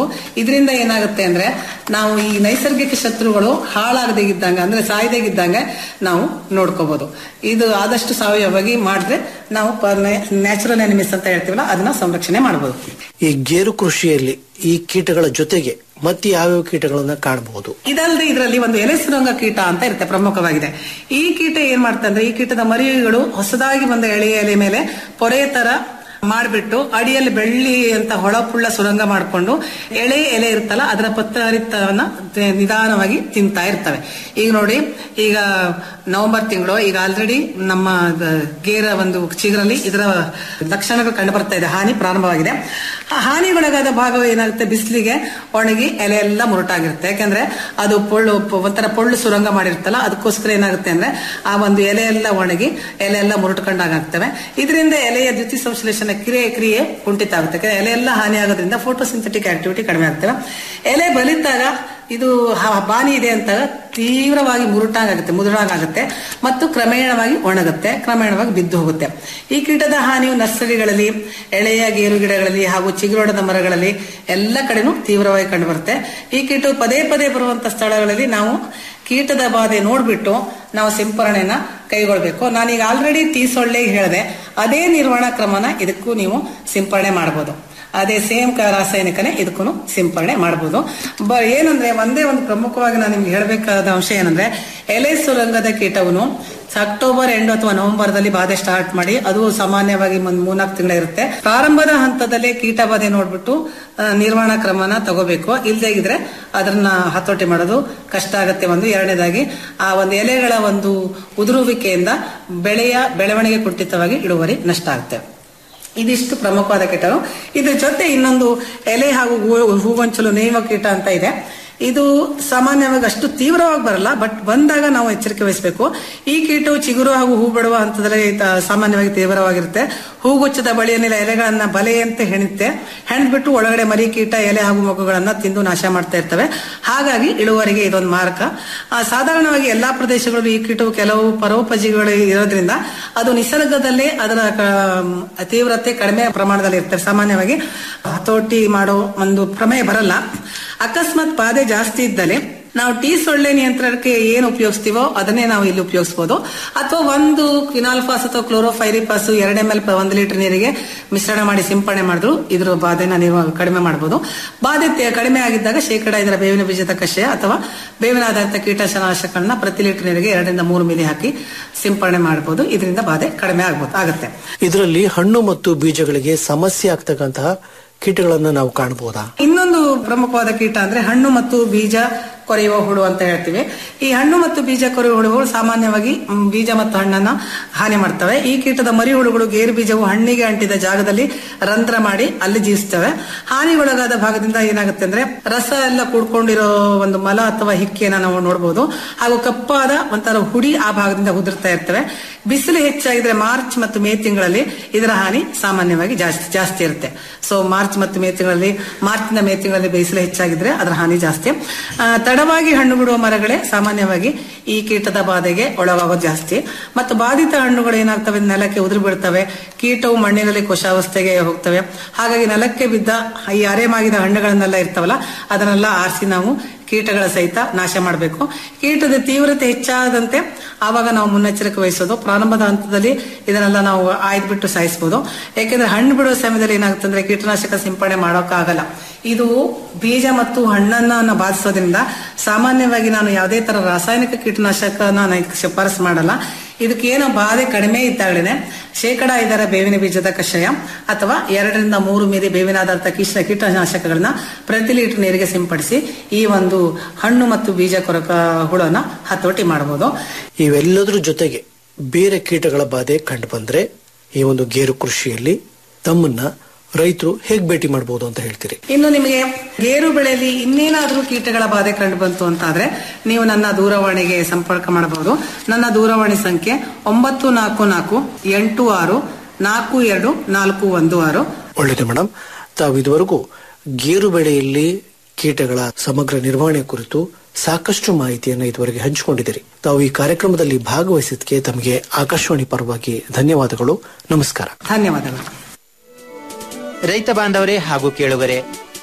Speaker 19: ಇದರಿಂದ ಏನಾಗುತ್ತೆ ಅಂದ್ರೆ ನಾವು ಈ ನೈಸರ್ಗಿಕ ಶತ್ರುಗಳು ಹಾಳಾಗದೇ ಇದ್ದಂಗೆ ಅಂದ್ರೆ ಸಾಯದೇ ಇದ್ದಂಗೆ ನಾವು ನೋಡ್ಕೋಬಹುದು ಇದು ಆದಷ್ಟು ಸಾವಯವವಾಗಿ ಮಾಡಿದ್ರೆ ನಾವು ನ್ಯಾಚುರಲ್ ಎನಿಮಿಸ್ ಅಂತ ಹೇಳ್ತೀವಲ್ಲ ಅದನ್ನ ಸಂರಕ್ಷಣೆ ಮಾಡಬಹುದು
Speaker 8: ಈ ಗೇರು ಕೃಷಿಯಲ್ಲಿ ಈ ಕೀಟಗಳ ಜೊತೆಗೆ ಮತ್ತೆ ಯಾವ್ಯಾವ ಕೀಟಗಳನ್ನ ಕಾಣಬಹುದು
Speaker 19: ಇದಲ್ಲದೆ ಇದರಲ್ಲಿ ಒಂದು ಎಲೆ ಸುರಂಗ ಕೀಟ ಅಂತ ಇರುತ್ತೆ ಪ್ರಮುಖವಾಗಿದೆ ಈ ಕೀಟ ಏನ್ ಮಾಡ್ತಾ ಅಂದ್ರೆ ಈ ಕೀಟದ ಮರಿಗಳು ಹೊಸದಾಗಿ ಬಂದ ಎಳೆಯ ಎಲೆ ಮೇಲೆ ಪೊರೆ ತರ ಮಾಡ್ಬಿಟ್ಟು ಅಡಿಯಲ್ಲಿ ಬೆಳ್ಳಿ ಅಂತ ಹೊಳಪುಳ್ಳ ಸುರಂಗ ಮಾಡಿಕೊಂಡು ಎಳೆ ಎಲೆ ಇರುತ್ತಲ್ಲ ಅದರ ಪತ್ತರಿತವನ್ನ ನಿಧಾನವಾಗಿ ತಿಂತಾ ಇರ್ತವೆ ಈಗ ನೋಡಿ ಈಗ ನವೆಂಬರ್ ತಿಂಗಳು ಈಗ ಆಲ್ರೆಡಿ ನಮ್ಮ ದ- ಗೇರ ಒಂದು ಚಿಗುರಲ್ಲಿ ಇದರ ಲಕ್ಷಣಗಳು ಕಂಡು ಬರ್ತಾ ಇದೆ ಹಾನಿ ಪ್ರಾರಂಭವಾಗಿದೆ ಆ ಹಾನಿಗೊಳಗಾದ ಭಾಗವು ಏನಾಗುತ್ತೆ ಬಿಸಿಲಿಗೆ ಒಣಗಿ ಎಲೆ ಎಲ್ಲ ಮುರುಟಾಗಿರುತ್ತೆ ಯಾಕಂದ್ರೆ ಅದು ಪೊಳ್ಳು ಪ- ಒಂಥರ ಪೊಳ್ಳು ಸುರಂಗ ಮಾಡಿರುತ್ತಲ್ಲ ಅದಕ್ಕೋಸ್ಕರ ಏನಾಗುತ್ತೆ ಅಂದ್ರೆ ಆ ಒಂದು ಎಲೆ ಎಲ್ಲ ಒಣಗಿ ಎಲೆ ಎಲ್ಲ ಮುರುಟ್ಕೊಂಡಾಗ್ತವೆ ಇದರಿಂದ ಎಲೆಯ ದ್ಯುತಿ ಸಂಶ್ಲೇಷಣೆ ಕ್ರಿಯೆ ಕ್ರಿಯೆ ಕುಂಠಿತ ಆಗುತ್ತೆ ಯಾಕಂದ್ರೆ ಎಲೆ ಎಲ್ಲ ಹಾನಿ ಆಗೋದ್ರಿಂದ ಫೋಟೋಸಿಂಥೆಟಿಕ್ ಆಕ್ಟಿವಿಟಿ ಕಡಿಮೆ ಆಗ್ತವೆ ಎಲೆ ಬಲಿತಾಗ ಇದು ಹ- ಬಾನಿ ಇದೆ ಅಂತ ತೀವ್ರವಾಗಿ ಮುರುಟಾಗುತ್ತೆ ಮುದುಡಾಗುತ್ತೆ ಮತ್ತು ಕ್ರಮೇಣವಾಗಿ ಒಣಗುತ್ತೆ ಕ್ರಮೇಣವಾಗಿ ಬಿದ್ದು ಹೋಗುತ್ತೆ ಈ ಕೀಟದ ಹಾನಿಯು ನರ್ಸರಿಗಳಲ್ಲಿ ಎಳೆಯ ಗೇರು ಗಿಡಗಳಲ್ಲಿ ಹಾಗೂ ಚಿಗುರೊಡದ ಮರಗಳಲ್ಲಿ ಎಲ್ಲ ಕಡೆನೂ ತೀವ್ರವಾಗಿ ಕಂಡುಬರುತ್ತೆ ಈ ಕೀಟವು ಪದೇ ಪದೇ ಬರುವಂತ ಸ್ಥಳಗಳಲ್ಲಿ ನಾವು ಕೀಟದ ಬಾಧೆ ನೋಡ್ಬಿಟ್ಟು ನಾವು ಸಿಂಪರಣೆಯನ್ನ ಕೈಗೊಳ್ಬೇಕು ನಾನೀಗ ಆಲ್ರೆಡಿ ತೀಸೊಳ್ಳೆ ಹೇಳಿದೆ ಅದೇ ನಿರ್ವಹಣಾ ಕ್ರಮನ ಇದಕ್ಕೂ ನೀವು ಸಿಂಪರಣೆ ಮಾಡಬಹುದು ಅದೇ ಸೇಮ್ ರಾಸಾಯನಿಕನೇ ಇದಕ್ಕೂ ಸಿಂಪರಣೆ ಮಾಡಬಹುದು ಬ ಏನಂದ್ರೆ ಒಂದೇ ಒಂದು ಪ್ರಮುಖವಾಗಿ ನಾನು ನಿಮ್ಗೆ ಹೇಳಬೇಕಾದ ಅಂಶ ಏನಂದ್ರೆ ಎಲೆ ಸುರಂಗದ ಕೀಟವನ್ನು ಅಕ್ಟೋಬರ್ ಎಂಟು ಅಥವಾ ನವೆಂಬರ್ದಲ್ಲಿ ಬಾಧೆ ಸ್ಟಾರ್ಟ್ ಮಾಡಿ ಅದು ಸಾಮಾನ್ಯವಾಗಿ ಒಂದು ಮೂರ್ನಾಲ್ಕು ತಿಂಗಳ ಇರುತ್ತೆ ಪ್ರಾರಂಭದ ಹಂತದಲ್ಲೇ ಕೀಟ ಬಾಧೆ ನೋಡ್ಬಿಟ್ಟು ಆ, ನಿರ್ವಹಣಾ ಕ್ರಮನ ತಗೋಬೇಕು ಇಲ್ದೇ ಇದ್ರೆ ಅದನ್ನ ಹತೋಟಿ ಮಾಡೋದು ಕಷ್ಟ ಆಗತ್ತೆ ಒಂದು ಎರಡನೇದಾಗಿ ಆ ಒಂದು ಎಲೆಗಳ ಒಂದು ಉದುರುವಿಕೆಯಿಂದ ಬೆಳೆಯ ಬೆಳವಣಿಗೆ ಕುಂಠಿತವಾಗಿ ಇಳುವರಿ ನಷ್ಟ ಆಗುತ್ತೆ ಇದಿಷ್ಟು ಪ್ರಮುಖವಾದ ಕೀಟಗಳು ಇದ್ರ ಜೊತೆ ಇನ್ನೊಂದು ಎಲೆ ಹಾಗೂ ಹೂ- ಹೂಗೊಂಚಲು ನೇಮ ಕೀಟ ಅಂತ ಇದೆ ಇದು ಸಾಮಾನ್ಯವಾಗಿ ಅಷ್ಟು ತೀವ್ರವಾಗಿ ಬರಲ್ಲ ಬಟ್ ಬಂದಾಗ ನಾವು ಎಚ್ಚರಿಕೆ ವಹಿಸಬೇಕು ಈ ಕೀಟವು ಚಿಗುರು ಹಾಗೂ ಹೂ ಬಿಡುವ ಹಂತದಲ್ಲಿ ತ- ಸಾಮಾನ್ಯವಾಗಿ ತೀವ್ರವಾಗಿರುತ್ತೆ ಹೂಗುಚ್ಚದ ಬಳಿಯನ್ನೆಲ್ಲ ಎಲೆಗಳನ್ನ ಬಲೆಯಂತೆ ಹೆಣುತ್ತೆ ಹೆಣ್ಬಿಟ್ಟು ಒಳಗಡೆ ಮರಿ ಕೀಟ ಎಲೆ ಹಾಗೂ ಮಗುಗಳನ್ನ ತಿಂದು ನಾಶ ಮಾಡ್ತಾ ಇರ್ತವೆ ಹಾಗಾಗಿ ಇಳುವರಿಗೆ ಇದೊಂದು ಮಾರಕ ಆ, ಸಾಧಾರಣವಾಗಿ ಎಲ್ಲಾ ಪ್ರದೇಶಗಳಲ್ಲೂ ಈ ಕೀಟವು ಕೆಲವು ಪರೋಪಜೀವಿಗಳು ಇರೋದ್ರಿಂದ ಅದು ನಿಸರ್ಗದಲ್ಲೇ ಅದರ ಕ- ತೀವ್ರತೆ ಕಡಿಮೆ ಪ್ರಮಾಣದಲ್ಲಿ ಇರ್ತದೆ ಸಾಮಾನ್ಯವಾಗಿ ಹತೋಟಿ ಮಾಡೋ ಒಂದು ಪ್ರಮೇಯ ಬರಲ್ಲ ಅಕಸ್ಮಾತ್ ಬಾಧೆ ಜಾಸ್ತಿ ಇದ್ದಲ್ಲಿ ನಾವು ಟೀ ಸೊಳ್ಳೆ ನಿಯಂತ್ರಣಕ್ಕೆ ಏನು ಉಪಯೋಗಿಸ್ತೀವೋ ಅದನ್ನೇ ನಾವು ಇಲ್ಲಿ ಉಪಯೋಗಿಸಬಹುದು ಅಥವಾ ಒಂದು ಕ್ವಿನಾಲ್ಫಾಸ್ ಅಥವಾ ಕ್ಲೋರೋಫೈರಿಪಾಸ್ ಎರಡು ಎಂ ಎಲ್ ಒಂದು ಲೀಟರ್ ನೀರಿಗೆ ಮಿಶ್ರಣ ಮಾಡಿ ಸಿಂಪಡಣೆ ಮಾಡಿದ್ರು ಇದ್ರ ಬಾಧೆನ ನೀವು ಕಡಿಮೆ ಮಾಡಬಹುದು ಬಾಧೆ ತೆ- ಕಡಿಮೆ ಆಗಿದ್ದಾಗ ಶೇಕಡ ಇದರ ಬೇವಿನ ಬೀಜದ ಕಷಾಯ ಅಥವಾ ಬೇವಿನ ಆಧಾರಿತ ಕೀಟನಾಶಕಗಳನ್ನ ಪ್ರತಿ ಲೀಟರ್ ನೀರಿಗೆ ಎರಡರಿಂದ ಮೂರು ಮಿಲಿ ಹಾಕಿ ಸಿಂಪಡಣೆ ಮಾಡಬಹುದು ಇದರಿಂದ ಬಾಧೆ ಕಡಿಮೆ ಆಗ್ಬೋದು ಆಗುತ್ತೆ
Speaker 8: ಇದರಲ್ಲಿ ಹಣ್ಣು ಮತ್ತು ಬೀಜಗಳಿಗೆ ಸಮಸ್ಯೆ ಆಗ್ತಕ್ಕಂತಹ ಕೀಟಗಳನ್ನ ನಾವು ಕಾಣಬಹುದಾ
Speaker 19: ಇನ್ನೊಂದು ಪ್ರಮುಖವಾದ ಕೀಟ ಅಂದ್ರೆ ಹಣ್ಣು ಮತ್ತು ಬೀಜ ಕೊರೆಯುವ ಹುಳು ಅಂತ ಹೇಳ್ತೀವಿ ಈ ಹಣ್ಣು ಮತ್ತು ಬೀಜ ಕೊರೆಯುವ ಹುಳುಗಳು ಸಾಮಾನ್ಯವಾಗಿ ಮ್, ಬೀಜ ಮತ್ತು ಹಣ್ಣನ್ನ ಹಾನಿ ಮಾಡ್ತವೆ ಈ ಕೀಟದ ಮರಿ ಹುಳುಗಳು ಗೇರು ಬೀಜವು ಹಣ್ಣಿಗೆ ಅಂಟಿದ ಜಾಗದಲ್ಲಿ ರಂಧ್ರ ಮಾಡಿ ಅಲ್ಲಿ ಜೀವಿಸ್ತವೆ ಹಾನಿಗೊಳಗಾದ ಭಾಗದಿಂದ ಏನಾಗುತ್ತೆ ಅಂದ್ರೆ ರಸ ಎಲ್ಲ ಕೂಡ್ಕೊಂಡಿರೋ ಒಂದು ಮಲ ಅಥವಾ ಹಿಕ್ಕಿಯನ್ನ ನಾವು ನೋಡಬಹುದು ಹಾಗೂ ಕಪ್ಪಾದ ಒಂಥರ ಹುಡಿ ಆ ಭಾಗದಿಂದ ಉದುರ್ತಾ ಇರ್ತವೆ ಬಿಸಿಲು ಹೆಚ್ಚಾಗಿದ್ರೆ ಮಾರ್ಚ್ ಮತ್ತು ಮೇ ತಿಂಗಳಲ್ಲಿ ಇದರ ಹಾನಿ ಸಾಮಾನ್ಯವಾಗಿ ಜಾಸ್ತಿ ಜಾಸ್ತಿ ಇರುತ್ತೆ ಸೊ ಮಾರ್ಚ್ ಮತ್ತು ಮೇ ತಿಂಗಳಲ್ಲಿ ಮಾರ್ಚ್ನ ಮೇ ತಿಂಗಳಲ್ಲಿ ಬಿಸಿಲು ಹೆಚ್ಚಾಗಿದ್ರೆ ಅದರ ಹಾನಿ ಜಾಸ್ತಿ ಆ, ತಡವಾಗಿ ಹಣ್ಣು ಬಿಡುವ ಮರಗಳೇ ಸಾಮಾನ್ಯವಾಗಿ ಈ ಕೀಟದ ಬಾಧೆಗೆ ಒಳಗಾಗೋದು ಜಾಸ್ತಿ ಮತ್ತು ಬಾಧಿತ ಹಣ್ಣುಗಳು ಏನಾಗ್ತವೆ ನೆಲಕ್ಕೆ ಉದುರು ಬೀಳ್ತವೆ ಕೀಟವು ಮಣ್ಣಿನಲ್ಲಿ ಕೋಶಾವಸ್ಥೆಗೆ ಹೋಗ್ತವೆ ಹಾಗಾಗಿ ನೆಲಕ್ಕೆ ಬಿದ್ದ ಈ ಅರೆಮಾಗಿದ ಹಣ್ಣುಗಳನ್ನೆಲ್ಲ ಇರ್ತಾವಲ್ಲ ಅದನ್ನೆಲ್ಲ ಆರಿಸಿ ನಾವು ಕೀಟಗಳ ಸಹಿತ ನಾಶ ಮಾಡಬೇಕು ಕೀಟದ ತೀವ್ರತೆ ಹೆಚ್ಚಾದಂತೆ ಆವಾಗ ನಾವು ಮುನ್ನೆಚ್ಚರಿಕೆ ವಹಿಸೋದು ಪ್ರಾರಂಭದ ಹಂತದಲ್ಲಿ ಇದನ್ನೆಲ್ಲ ನಾವು ಆಯ್ದುಬಿಟ್ಟು ಸಾಯಿಸಬಹುದು ಯಾಕೆಂದ್ರೆ ಹಣ್ಣು ಬಿಡುವ ಸಮಯದಲ್ಲಿ ಏನಾಗುತ್ತೆ ಅಂದ್ರೆ ಕೀಟನಾಶಕ ಸಿಂಪಡಣೆ ಮಾಡೋಕ್ಕಾಗಲ್ಲ ಇದು ಬೀಜ ಮತ್ತು ಹಣ್ಣನ್ನ ಬಾಧಿಸೋದ್ರಿಂದ ಸಾಮಾನ್ಯವಾಗಿ ನಾನು ಯಾವುದೇ ತರ ರಾಸಾಯನಿಕ ಕೀಟನಾಶಕನ ನಾನು ಇದಕ್ಕೆ ಶಿಫಾರಸು ಮಾಡಲ್ಲ ಇದಕ್ಕೆ ಏನೋ ಬಾಧೆ ಕಡಿಮೆ ಇದ್ದಾಗಲೇ ಶೇಕಡ ಐದರ ಬೇವಿನ ಬೀಜದ ಕಷಾಯ ಅಥವಾ ಎರಡರಿಂದ ಮೂರು ಮೀರಿ ಬೇವಿನ ಆಧಾರಿತ ಕೀಟ ಕೀಟನಾಶಕಗಳನ್ನ ಪ್ರತಿ ಲೀಟರ್ ನೀರಿಗೆ ಸಿಂಪಡಿಸಿ ಈ ಒಂದು ಹಣ್ಣು ಮತ್ತು ಬೀಜ ಕೊರಕ ಹುಳನ ಹತೋಟಿ ಮಾಡಬಹುದು
Speaker 8: ಇವೆಲ್ಲದರ ಜೊತೆಗೆ ಬೇರೆ ಕೀಟಗಳ ಬಾಧೆ ಕಂಡು ಬಂದ್ರೆ ಈ ಒಂದು ಗೇರು ಕೃಷಿಯಲ್ಲಿ ತಮ್ಮನ್ನ ರೈತರು ಹೇಗ್ ಭೇಟಿ ಮಾಡಬಹುದು ಅಂತ ಹೇಳ್ತೀರಿ
Speaker 19: ಇನ್ನು ನಿಮಗೆ ಗೇರು ಬೆಳೆಯಲ್ಲಿ ಇನ್ನೇನಾದ್ರೂ ಕೀಟಗಳ ಬಾಧೆ ಕಂಡು ಬಂತು ಅಂತಾದ್ರೆ ನೀವು ನನ್ನ ದೂರವಾಣಿಗೆ ಸಂಪರ್ಕ ಮಾಡಬಹುದು ನನ್ನ ದೂರವಾಣಿ ಸಂಖ್ಯೆ ಒಂಬತ್ತು ನಾಲ್ಕು ನಾಲ್ಕು ಎಂಟು ಆರು ನಾಲ್ಕು ಎರಡು ನಾಲ್ಕು ಒಂದು ಆರು
Speaker 8: ಒಳ್ಳೆಯದು ಮೇಡಮ್ ತಾವು ಇದುವರೆಗೂ ಗೇರು ಬೆಳೆಯಲ್ಲಿ ಕೀಟಗಳ ಸಮಗ್ರ ನಿರ್ವಹಣೆ ಕುರಿತು ಸಾಕಷ್ಟು ಮಾಹಿತಿಯನ್ನು ಇದುವರೆಗೆ ಹಂಚಿಕೊಂಡಿದ್ದೀರಿ ತಾವು ಈ ಕಾರ್ಯಕ್ರಮದಲ್ಲಿ ಭಾಗವಹಿಸಿದ್ದಕ್ಕೆ ತಮಗೆ ಆಕಾಶವಾಣಿ ಪರವಾಗಿ ಧನ್ಯವಾದಗಳು ನಮಸ್ಕಾರ
Speaker 19: ಧನ್ಯವಾದಗಳು
Speaker 13: ರೈತ ಬಾಂಧವರೇ ಹಾಗೂ ಕೇಳುಗರೆ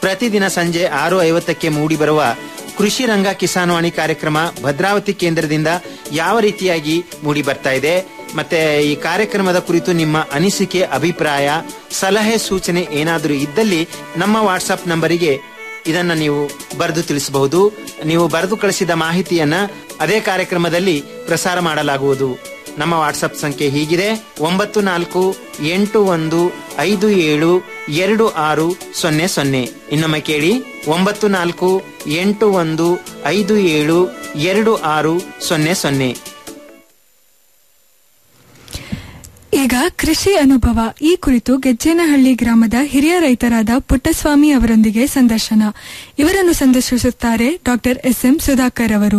Speaker 13: ಪ್ರತಿದಿನ ಸಂಜೆ ಆರು ಐವತ್ತಕ್ಕೆ ಮೂಡಿಬರುವ ಕೃಷಿ ರಂಗ ಕಿಸಾನ್ವಾಣಿ ಕಾರ್ಯಕ್ರಮ ಭದ್ರಾವತಿ ಕೇಂದ್ರದಿಂದ ಯಾವ ರೀತಿಯಾಗಿ ಮೂಡಿ ಬರ್ತಾ ಇದೆ ಮತ್ತೆ ಈ ಕಾರ್ಯಕ್ರಮದ ಕುರಿತು ನಿಮ್ಮ ಅನಿಸಿಕೆ ಅಭಿಪ್ರಾಯ ಸಲಹೆ ಸೂಚನೆ ಏನಾದರೂ ಇದ್ದಲ್ಲಿ ನಮ್ಮ ವಾಟ್ಸಪ್ ನಂಬರಿಗೆ ಇದನ್ನ ನೀವು ಬರೆದು ತಿಳಿಸಬಹುದು ನೀವು ಬರೆದು ಕಳಿಸಿದ ಮಾಹಿತಿಯನ್ನ ಅದೇ ಕಾರ್ಯಕ್ರಮದಲ್ಲಿ ಪ್ರಸಾರ ಮಾಡಲಾಗುವುದು ನಮ್ಮ ವಾಟ್ಸಪ್ ಸಂಖ್ಯೆ ಹೀಗಿದೆ ಒಂಬತ್ತು ನಾಲ್ಕು ಎಂಟು ಒಂದು ಐದು ಏಳು ಎರಡು ಆರು ಸೊನ್ನೆ ಸೊನ್ನೆ ಇನ್ನೊಮ್ಮೆ ಕೇಳಿ ಒಂಬತ್ತು ನಾಲ್ಕು ಎಂಟು ಒಂದು ಐದು ಏಳು ಎರಡು ಆರು ಸೊನ್ನೆ ಸೊನ್ನೆ
Speaker 5: ಈಗ ಕೃಷಿ ಅನುಭವ ಈ ಕುರಿತು ಗೆಜ್ಜೇನಹಳ್ಳಿ ಗ್ರಾಮದ ಹಿರಿಯ ರೈತರಾದ ಪುಟ್ಟಸ್ವಾಮಿ ಅವರೊಂದಿಗೆ ಸಂದರ್ಶನ ಇವರನ್ನು ಸಂದರ್ಶಿಸುತ್ತಾರೆ ಡಾಕ್ಟರ್ ಎಸ್ ಎಂ ಸುಧಾಕರ್ ಅವರು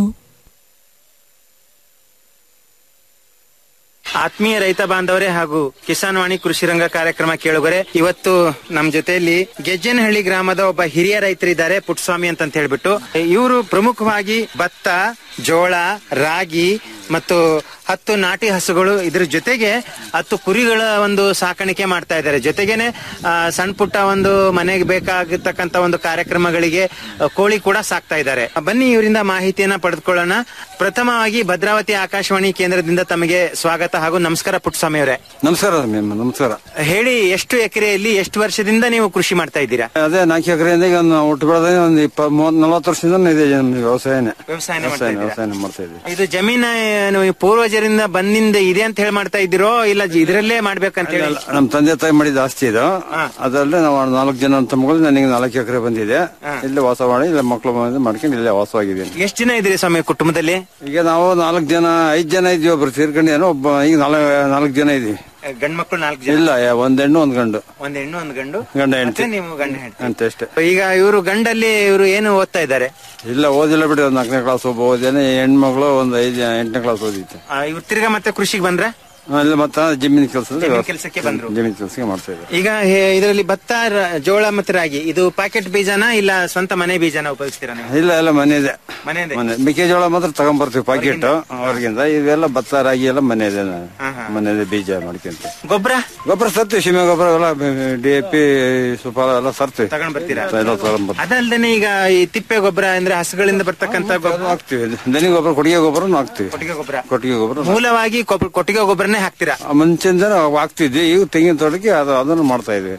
Speaker 13: ಆತ್ಮೀಯ ರೈತ ಬಾಂಧವರೇ ಹಾಗೂ ಕಿಸಾನ್ ವಾಣಿ ಕೃಷಿ ರಂಗ ಕಾರ್ಯಕ್ರಮ ಕೇಳುಗರೆ ಇವತ್ತು ನಮ್ ಜೊತೆಯಲ್ಲಿ ಗೆಜ್ಜನಹಳ್ಳಿ ಗ್ರಾಮದ ಒಬ್ಬ ಹಿರಿಯ ರೈತರಿದ್ದಾರೆ ಪುಟ್ಟಸ್ವಾಮಿ ಅಂತ ಹೇಳ್ಬಿಟ್ಟು ಇವರು ಪ್ರಮುಖವಾಗಿ ಭತ್ತ ಜೋಳ ರಾಗಿ ಮತ್ತು ಹತ್ತು ನಾಟಿ ಹಸುಗಳು ಇದ್ರ ಜೊತೆಗೆ ಹತ್ತು ಕುರಿಗಳ ಒಂದು ಸಾಕಾಣಿಕೆ ಮಾಡ್ತಾ ಇದ್ದಾರೆ ಜೊತೆಗೇನೆ ಆ, ಸಣ್ಣ ಪುಟ್ಟ ಒಂದು ಮನೆಗೆ ಬೇಕಾಗಿರ್ತಕ್ಕಂತ ಒಂದು ಕಾರ್ಯಕ್ರಮಗಳಿಗೆ ಆ, ಕೋಳಿ ಕೂಡ ಸಾಕ್ತಾ ಇದ್ದಾರೆ ಬನ್ನಿ ಇವರಿಂದ ಮಾಹಿತಿಯನ್ನ ಪಡೆದುಕೊಳ್ಳೋಣ ಪ್ರಥಮವಾಗಿ ಭದ್ರಾವತಿ ಆಕಾಶವಾಣಿ ಕೇಂದ್ರದಿಂದ ತಮಗೆ ಸ್ವಾಗತ ಹಾಗೂ ನಮಸ್ಕಾರ ಪುಟ್ಟಸ್ವಾಮಿ ಅವರೇ
Speaker 20: ನಮಸ್ಕಾರ ಮ್ಯಾಮ್ ನಮಸ್ಕಾರ
Speaker 13: ಹೇಳಿ ಎಷ್ಟು ಎಕರೆಯಲ್ಲಿ ಎಷ್ಟು ವರ್ಷದಿಂದ ನೀವು ಕೃಷಿ ಮಾಡ್ತಾ ಇದ್ದೀರಾ
Speaker 20: ಅದೇ ನಾಲ್ಕು ಎಕರೆಯಿಂದ ಈಗ ಒಂದು ಒಟ್ಟು ಬೆಳೆದ ಒಂದು ಇಪ್ಪ ಮೂವತ್ ನಲವತ್ತು ವರ್ಷದಿಂದ ಇದೆ ನಮ್ಗೆ ವ್ಯವಸಾಯನೇ
Speaker 13: ವ್ಯವಸಾಯನೇ ಮಾಡ್ತಾ ಇದ್ದೀರಾ?
Speaker 20: ವ್ಯವಸಾಯನೇ ಮಾಡ್ತಾ ಇದ್ದೀವಿ
Speaker 13: ಇದು ಜಮೀನ ಏನು ಪೂರ್ವಜರಿಂದ ಬಂದಿಂದ ಇದೆ ಅಂತ ಹೇಳಿ ಮಾಡ್ತಾ ಇದ್ದೀರೋ ಇಲ್ಲ ಜ- ಇದ್ರಲ್ಲೇ ಮಾಡ್ಬೇಕಂತ ಹೇಳಿ
Speaker 20: ನಮ್ಮ ತಂದೆ ತಾಯಿ ಮಾಡಿದ ಆಸ್ತಿ ಇದು ಅದಲ್ಲದೆ ನಾವು ನಾಲ್ಕು ಜನ ತಮ್ಮಗಳು ನನಗೆ ನಾಲ್ಕು ಎಕರೆ ಬಂದಿದೆ ಇಲ್ಲೇ ವಾಸ ಮಾಡಿ ಇಲ್ಲ ಮಕ್ಕಳು ಮನೆ ಮಾಡ್ಕೊಂಡು ಇಲ್ಲೇ ವಾಸವಾಗಿದ್ದೀನಿ
Speaker 13: ಎಷ್ಟು ಜನ ಇದ್ರಿ ಸ್ವಾಮಿ ಕುಟುಂಬದಲ್ಲಿ
Speaker 20: ಈಗ ನಾವು ನಾಲ್ಕು ಜನ ಐದು ಜನ ಇದ್ವಿ ಒಬ್ರು ಸೇರ್ಕೊಂಡಿದ್ದೇನೆ ಒಬ್ಬ ಈಗ ನಾಲ್ಕು ನಾಲ್ಕು ಜನ ಇದೀವಿ
Speaker 13: ಗಂಡ್ ಮಕ್ಕಳು ನಾಲ್ಕು ಜನ
Speaker 20: ಇಲ್ಲ ಯಾ- ಒಂದ್ ಹೆಣ್ಣು ಒಂದ್ ಗಂಡು
Speaker 13: ಒಂದ್ ಹೆಣ್ಣು ಒಂದ್ ಗಂಡು
Speaker 20: ಗಂಡ
Speaker 13: ಮತ್ತೆ
Speaker 20: ಹೆಂಡತಿ
Speaker 13: ನೀವು ಗಂಡ ಹೆಂಡತಿ
Speaker 20: ಅಂತ ಅಷ್ಟೇ
Speaker 13: ಈಗ ಇವರು ಗಂಡಲ್ಲಿ ಇವರು ಏನು ಓದ್ತಾ ಇದ್ದಾರೆ
Speaker 20: ಇಲ್ಲ ಓದಿಲ್ಲ ಬಿಡಿ ಒಂದ್ ನಾಲ್ಕನೇ ಕ್ಲಾಸ್ ಒಬ್ಬ ಓದಿದ್ದೇನೆ ಹೆಣ್ಮಗಳು ಒಂದ್ ಐದು ಎಂಟನೇ ಕ್ಲಾಸ್ ಓದಿತ್ತು
Speaker 13: ಇವ್ರು ತಿರ್ಗಾ ಮತ್ತೆ ಕೃಷಿಗೆ ಬಂದ್ರ
Speaker 20: ಇಲ್ಲ ಮತ್ತೆ ಜಮೀನ್ ಕೆಲಸ
Speaker 13: ಜಮೀನ್ ಕೆಲ್ಸಕ್ಕೆ ಬಂದ್ರು.
Speaker 20: ಜಮೀನ್ ಕೆಲಸಕ್ಕೆ ಮಾಡ್ತಾ ಇದ್ದಾರೆ
Speaker 13: ಈಗ ಇದರಲ್ಲಿ ಭತ್ತ ರ- ಜೋಳ ಮತ್ತೆ ರಾಗಿ ಇದು ಪ್ಯಾಕೆಟ್ ಬೀಜನ ಇಲ್ಲ ಸ್ವಂತ ಮನೆ ಬೀಜನ ಉಪಯೋಗಿಸ್ತೀರಾ ನೀವು
Speaker 20: ಇಲ್ಲ ಇಲ್ಲ ಮನೆ ಇದೆ
Speaker 13: ಮನೆಯದೇ?
Speaker 20: ಮನೆ ಮೆಕ್ಕೆಜೋಳ ಮಾತ್ರ ತಗೊಂಡ್ಬರ್ತೀವಿ ಪಾಕೆಟ್ ಅವ್ರಿಗಿಂದ ಇವೆಲ್ಲ ಭತ್ತ ರಾಗಿ ಎಲ್ಲ ಮನೆ ಇದೆ ಮನೆಯದೇ ಬೀಜ ಮಾಡ್ಕೊಂತ
Speaker 13: ಗೊಬ್ಬರ
Speaker 20: ಗೊಬ್ಬರ ತರ್ತೀವಿ ಸೀಮೆ ಗೊಬ್ಬರ ಎಲ್ಲ ಡಿ ಎ ಪಿ ಸುಫಲ ಎಲ್ಲ ತರ್ತೀವಿ
Speaker 13: ತಗೊಂಡ್ ಬರ್ತೀರಾ
Speaker 20: ಎಲ್ಲ ತಗೊಂಡ್ಬರ್ತೀವಿ
Speaker 13: ಅದಲ್ದೇನೆ ಈಗ ಈ ತಿಪ್ಪೆ ಗೊಬ್ಬರ ಅಂದ್ರೆ ಹಸುಗಳಿಂದ ಬರ್ತಕ್ಕಂತ ಗೊಬ್ಬರ
Speaker 20: ಹಾಕ್ತಿವಿ ದನಿ ಗೊಬ್ಬರ ಕೊಟ್ಟಿಗೆ ಗೊಬ್ಬರನು ಹಾಕ್ತಿವಿ
Speaker 13: ಕೊಟ್ಟಿಗೆ ಗೊಬ್ಬರ
Speaker 20: ಕೊಟ್ಟಿಗೆ ಗೊಬ್ಬರ
Speaker 13: ಮೂಲವಾಗಿ ಕೊಬ್ಬ- ಕೊಟ್ಟಿಗೆ ಗೊಬ್ಬರನೇ ಹಾಕ್ತೀರಾ
Speaker 20: ಮುಂಚಿನ ಹಾಕ್ತಿದ್ವಿ ಈಗ ತೆಂಗಿನ ತೋಟಕ್ಕೆ ಅದು ಅದನ್ನು ಮಾಡ್ತಾ ಇದ್ವಿ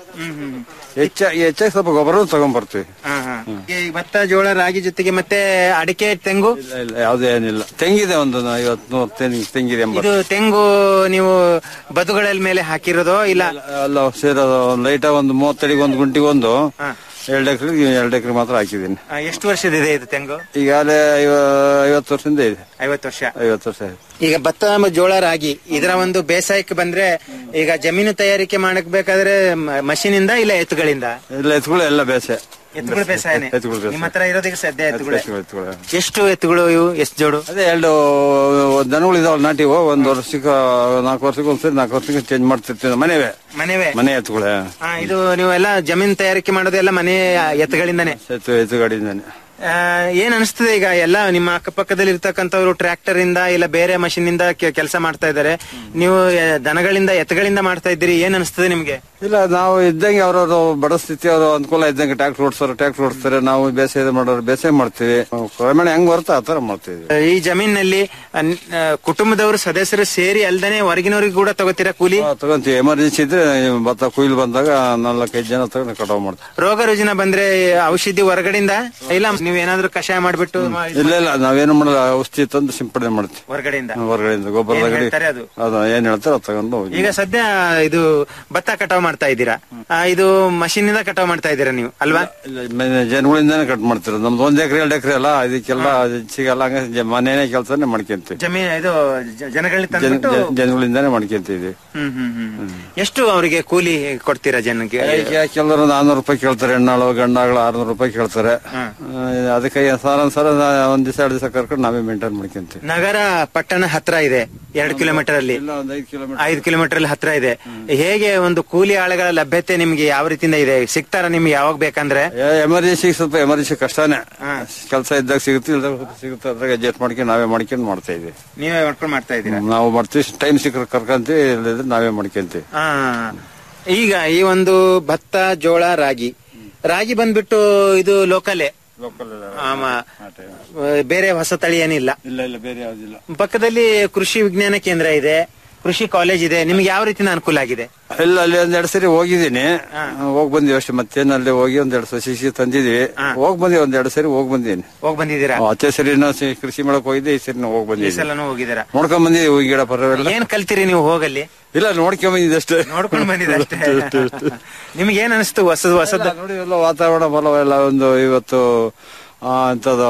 Speaker 20: ಹೆಚ್ಚ ಹೆಚ್ಚಾಗಿ ಸ್ವಲ್ಪ ಗೊಬ್ಬರ ತಗೊಂಡ್ಬರ್ತೀವಿ
Speaker 13: ಹಾ, ಹಾ. ಈ ಭತ್ತ ಜೋಳ ರಾಗಿ ಜೊತೆಗೆ ಮತ್ತೆ ಅಡಿಕೆ ತೆಂಗು
Speaker 20: ಇಲ್ಲ ಇಲ್ಲ ಯಾವ್ದು ಏನಿಲ್ಲ ತೆಂಗಿದೆ ಒಂದು ಐವತ್ತು ನೂರು ತೆಂಗಿ ತೆಂಗಿದೆ
Speaker 13: ಇದು
Speaker 20: ಎಂಬತ್ತು
Speaker 13: ತೆಂಗು ನೀವು ಬದುಗಳ ಮೇಲೆ ಹಾಕಿರೋದೋ ಇಲ್ಲ
Speaker 20: ಅಲ್ಲ ಸೇರೋದು ಒಂದು ಲೈಟ ಒಂದು ಮೂವತ್ತಡಿಗೆ ಒಂದು ಗುಂಟಿಗೆ ಒಂದು ಎರಡು ಎಕರೆ ಎರಡು ಎಕರೆ ಮಾತ್ರ ಹಾಕಿದ್ದೀನಿ
Speaker 13: ಆ, ಎಷ್ಟು ವರ್ಷದಿದೆ ಇದು ತೆಂಗು
Speaker 20: ಈಗಾಗಲೇ ಐವತ್ತು ವರ್ಷದಿಂದ ಇದೆ
Speaker 13: ಐವತ್ತು ವರ್ಷ
Speaker 20: ಐವತ್ತು ವರ್ಷ ಆಯ್ತು
Speaker 13: ಈಗ ಭತ್ತ ಮತ್ತು ಜೋಳ ರಾಗಿ ಇದರ ಒಂದು ಬೇಸಾಯಕ್ಕೆ ಬಂದ್ರೆ ಈಗ ಜಮೀನು ತಯಾರಿಕೆ ಮಾಡಕ್ ಬೇಕಾದ್ರೆ ಮಷೀನ್ ಇಂದ ಇಲ್ಲ ಎತ್ತುಗಳಿಂದ
Speaker 20: ಇಲ್ಲ ಎತ್ಗಳು ಎಲ್ಲ ಬೇಸೆ
Speaker 13: ಎತ್ತುಗಳ ಬೇಸಾಯನೇ
Speaker 20: ಎತ್ತುಗಳ ಬೇಸಾಯ.
Speaker 13: ನಿಮ್ಮ ಹತ್ರ ಇರೋದಕ್ಕೆ ಸದ್ಯ ಎತ್ತುಗಳೇ
Speaker 20: ಎತ್ತುಗಳು, ಎತ್ತುಗಳು.
Speaker 13: ಎಷ್ಟು ಎತ್ತುಗಳು ಇವು ಎಷ್ಟು ಜೋಡು
Speaker 20: ಅದೇ ಎರಡು ದನಗಳು ಇದಾವಲ್ಲ ನಾಟಿವು ಒಂದ್ ವರ್ಷಕ್ಕೆ ನಾಲ್ಕು ವರ್ಷಕ್ಕೆ ಒಂದ್ಸರಿ ನಾಲ್ಕು ವರ್ಷಕ್ಕೆ ಚೇಂಜ್ ಮಾಡ್ತಿರ್ತೀವಿ ಮನೆವೇ
Speaker 13: ಮನೆವೇ
Speaker 20: ಮನೆ ಎತ್ತುಗಳೇ
Speaker 13: ಹಾ, ಇದು ನೀವೆಲ್ಲ ಜಮೀನ್ ತಯಾರಿಕೆ ಮಾಡೋದೆಲ್ಲ ಮನೆ ಎತ್ತುಗಳಿಂದಾನೆ
Speaker 20: ಎತ್ತು ಎತ್ತುಗಾಡಿಂದಾನೆ
Speaker 13: ಆ, ಏನ್ ಅನಿಸ್ತದೆ ಈಗ ಎಲ್ಲ ನಿಮ್ಮ ಅಕ್ಕಪಕ್ಕದಲ್ಲಿ ಇರ್ತಕ್ಕಂಥವ್ರು ಟ್ರ್ಯಾಕ್ಟರ್ ಇಂದ ಇಲ್ಲ ಬೇರೆ ಮಷಿನ್ ಇಂದ ಕೆಲಸ ಮಾಡ್ತಾ ಇದ್ದಾರೆ ನೀವು ಆ, ದನಗಳಿಂದ ಎತ್ತುಗಳಿಂದ ಮಾಡ್ತಾ ಇದ್ದೀರಿ ಏನ್ ಅನಿಸ್ತದೆ ನಿಮ್ಗೆ
Speaker 20: ಇಲ್ಲ ನಾವು ಇದ್ದಂಗೆ ಅವ್ರವ್ರು ಬಡ ಸ್ಥಿತಿ ಅವರು ಅನುಕೂಲ ಇದ್ದಂಗೆ ಟ್ಯಾಕ್ಟರ್ ಓಡಿಸೋರು ಟ್ಯಾಕ್ಟರ್ ಓಡಿಸ್ತಾರೆ ನಾವು ಬೇಸಾಯ ಮಾಡೋರು ಬೇಸಾಯ ಮಾಡ್ತೀವಿ ಕ್ರಮೇಣ ಹೆಂಗ್ ಬರುತ್ತೋ ಆ ತರ ಮಾಡ್ತೀವಿ
Speaker 13: ಆ, ಈ ಜಮೀನಲ್ಲಿ ಆ, ನ್- ಆ, ಕುಟುಂಬದವರು ಸದಸ್ಯರು ಸೇರಿ ಅಲ್ದೇನೆ ಹೊರಗಿನವ್ರಿಗೆ ಕೂಡ ತಗೋತೀರಾ ಕೂಲಿ
Speaker 20: ಆ, ತಗೊಂತೀವಿ ಎಮರ್ಜೆನ್ಸಿ ಇದ್ರೆ ಭತ್ತ ಕುಯ್ಲು ಬಂದಾಗ ನಾಲ್ಕೈದು ಜನ ತಗೊಂಡು ಕಟಾವ್ ಮಾಡ್ತೀವಿ
Speaker 13: ರೋಗ ರುಜಿನ ಬಂದ್ರೆ ಔಷಧಿ ಹೊರಗಡೆಯಿಂದ ಇಲ್ಲ ನೀವ್ ಏನಾದ್ರೂ ಕಷಾಯ ಮಾಡ್ಬಿಟ್ಟು ಮಾ-
Speaker 20: ಇಲ್ಲ ಇಲ್ಲ ನಾವೇನು ಮಾಡಲ್ಲ ಔಷಧಿ ತಂದು ಸಿಂಪಡಣೆ ಮಾಡ್ತೀವಿ
Speaker 13: ಹೊರಗಡೆಯಿಂದ
Speaker 20: ಹೊರಗಡೆಯಿಂದ ಗೊಬ್ಬರದ
Speaker 13: ಏನ್
Speaker 20: ಗಡಿ
Speaker 13: ಹೇಳ್ತಾರೆ ಅದು?
Speaker 20: ಅದು ಏನ್ ಹೇಳ್ತಾರೆ ಅದು ತಗೊಂಡು ಹೋಗಿ
Speaker 13: ಈಗ ಸದ್ಯ ಇದು ಭತ್ತ ಕಟಾವ್ ಮಾಡ್ತಾ ಇದ್ದೀರಾ ಆ, ಇದು ಮಷೀನ್ ಇಂದ ಕಟಾವ್ ಮಾಡ್ತಾ ಇದ್ದೀರಾ ನೀವು ಅಲ್ವಾ
Speaker 20: ಮನೆ ಜನಗಳಿಂದಾನೆ ಕಟ್ ಮಾಡ್ತಿರೋದು ನಮ್ದು ಒಂದ್ ಎಕರೆ ಎರಡು ಎಕರೆ ಅಲ್ಲ ಇದಕ್ಕೆಲ್ಲ ಸಿಗಲ್ಲ ಹಂಗ ಜ- ಮನೆನೇ ಕೆಲಸನೇ ಮಾಡ್ಕೊಂತೀವಿ
Speaker 13: ಜಮೀನ್ ಇದು ಜ- ಜನಗಳಿಗೆ
Speaker 20: ಜನ-
Speaker 13: ತಂದ್ಬಿಟ್ಟು
Speaker 20: ಜನ- ಜನಗಳಿಂದಾನೆ ಮಾಡ್ಕೊಂತೀವಿ
Speaker 13: ಹ್ಮ್ ಹ್ಮ್ ಹ್ಮ್ ಎಷ್ಟು ಅವರಿಗೆ ಕೂಲಿ ಕೊಡ್ತೀರಾ ಜನಕ್ಕೆ
Speaker 20: ಈಗ ಕೆಲವರು ನಾನ್ನೂರು ರೂಪಾಯಿ ಕೇಳ್ತಾರೆ ಹೆಣ್ಣಾಳು ಗಂಡಾಗಳು ಆರ್ನೂರು ರೂಪಾಯಿ ಕೇಳ್ತಾರೆ ಆ, ಅದಕ್ಕೆ ಸರ ಸರ ಒಂದ್ ದಿವಸ ಎರಡು ದಿವಸ ಕರ್ಕೊಂಡು ನಾವೇ ಮೇಂಟೈನ್ ಮಾಡ್ಕೊಂತೀವಿ
Speaker 13: ನಗರ ಪಟ್ಟಣ ಹತ್ರ ಇದೆ ಎರಡು ಕಿಲೋಮೀಟರ್ ಅಲ್ಲಿ
Speaker 20: ಒಂದ್ ಐದು ಕಿಲೋಮೀಟರ್
Speaker 13: ಐದು ಕಿಲೋಮೀಟರ್ ಅಲ್ಲಿ ಹತ್ರ ಇದೆ ಹೇಗೆ ಒಂದು ಕೂಲಿ ಆಳುಗಳ ಲಭ್ಯತೆ ನಿಮ್ಗೆ ಯಾವ ರೀತಿಯಿಂದ ಇದೆ ಸಿಗ್ತಾರ ನಿಮ್ಗೆ ಯಾವಾಗ ಬೇಕಂದ್ರೆ
Speaker 20: ಎಮರ್ಜೆನ್ಸಿ ಸ್ವಲ್ಪ ಎಮರ್ಜೆನ್ಸಿ ಕಷ್ಟನೇ ಕೆಲಸ ಇದ್ದಾಗ ಸಿಗುತ್ತೆ ಇಲ್ದಾಗ ಸಿಗುತ್ತೆ ಅದ್ರಾಗ ಅಡ್ಜಸ್ಟ್ ಮಾಡ್ಕೊಂಡು ನಾವೇ ಮಾಡ್ಕೊಂಡು ಮಾಡ್ತಾ ಇದೀವಿ
Speaker 13: ನೀವೇ ಮಾಡ್ಕೊಂಡು ಮಾಡ್ತಾ ಇದ್ದೀರಾ
Speaker 20: ನಾವು ಮಾಡ್ತೀವಿ ಟೈಮ್ ಸಿಕ್ಕರೆ ಕರ್ಕೊಂತೀವಿ ಇಲ್ಲದಿದ್ರೆ ನಾವೇ ಮಾಡ್ಕೊಂತೀವಿ
Speaker 13: ಆ, ಈಗ ಈ ಒಂದು ಭತ್ತ ಜೋಳ ರಾಗಿ ರಾಗಿ ಬಂದ್ಬಿಟ್ಟು ಇದು ಲೋಕಲೇ ಆಮ, ಬೇರೆ ಹೊಸ ತಳಿ ಏನಿಲ್ಲ
Speaker 20: ಇಲ್ಲ ಇಲ್ಲ ಬೇರೆ ಯಾವ್ದಿಲ್ಲ
Speaker 13: ಪಕ್ಕದಲ್ಲಿ ಕೃಷಿ ವಿಜ್ಞಾನ ಕೇಂದ್ರ ಇದೆ ಕೃಷಿ ಕಾಲೇಜ್ ಇದೆ ನಿಮ್ಗೆ ಯಾವ ರೀತಿನ ಅನುಕೂಲ ಆಗಿದೆ
Speaker 20: ಇಲ್ಲ ಅಲ್ಲಿ ಒಂದೆರಡು ಸರಿ ಹೋಗಿದ್ದೀನಿ ಹೋಗ್ ಬಂದಿವಿ ಅಷ್ಟೇ ಮತ್ತೇನು ಅಲ್ಲಿ ಹೋಗಿ ಒಂದೆರಡು ಸಸಿ ಗಿಸಿ ತಂದಿದ್ವಿ ಹೋಗ್ ಬಂದಿವಿ ಒಂದೆರಡು ಸರಿ ಹೋಗ್ ಬಂದಿದ್ದೀನಿ
Speaker 13: ಹೋಗ್ ಬಂದಿದ್ದೀರಾ
Speaker 20: ಹತ್ತೇ ಸರಿ ಕೃಷಿ ಮಾಡಕ್ ಹೋಗಿದ್ದೆ ಈ ಸರಿ ಹೋಗ್
Speaker 13: ಈ
Speaker 20: ಬಂದಿದ್ದೀನಿ
Speaker 13: ಸಲನೂ ಹೋಗಿದ್ದೀರಾ
Speaker 20: ನೋಡ್ಕೊಂಡ್ ಬಂದಿದ್ದೀವಿ ಹೂವಿನ ಗಿಡ ಪರವಾಗಿಲ್ಲ
Speaker 13: ಏನ್ ಕಲ್ತೀರಿ ನೀವು ಹೋಗಲ್ಲಿ
Speaker 20: ಇಲ್ಲ ನೋಡ್ಕೊಂಡ್ ಬಂದಿದ್ದೆ ಅಷ್ಟೇ
Speaker 13: ನೋಡ್ಕೊಂಡ್ ಬಂದಿದ್ದೆ ಅಷ್ಟೇ ನಿಮ್ಗೆ ಏನ್ ಅನಿಸ್ತು ಹೊಸದು ಹೊಸದು
Speaker 20: ನೋಡಿ ಎಲ್ಲ ವಾತಾವರಣ ಬಲ ಎಲ್ಲ ಒಂದು ಇವತ್ತು ಆ, ಎಂತದು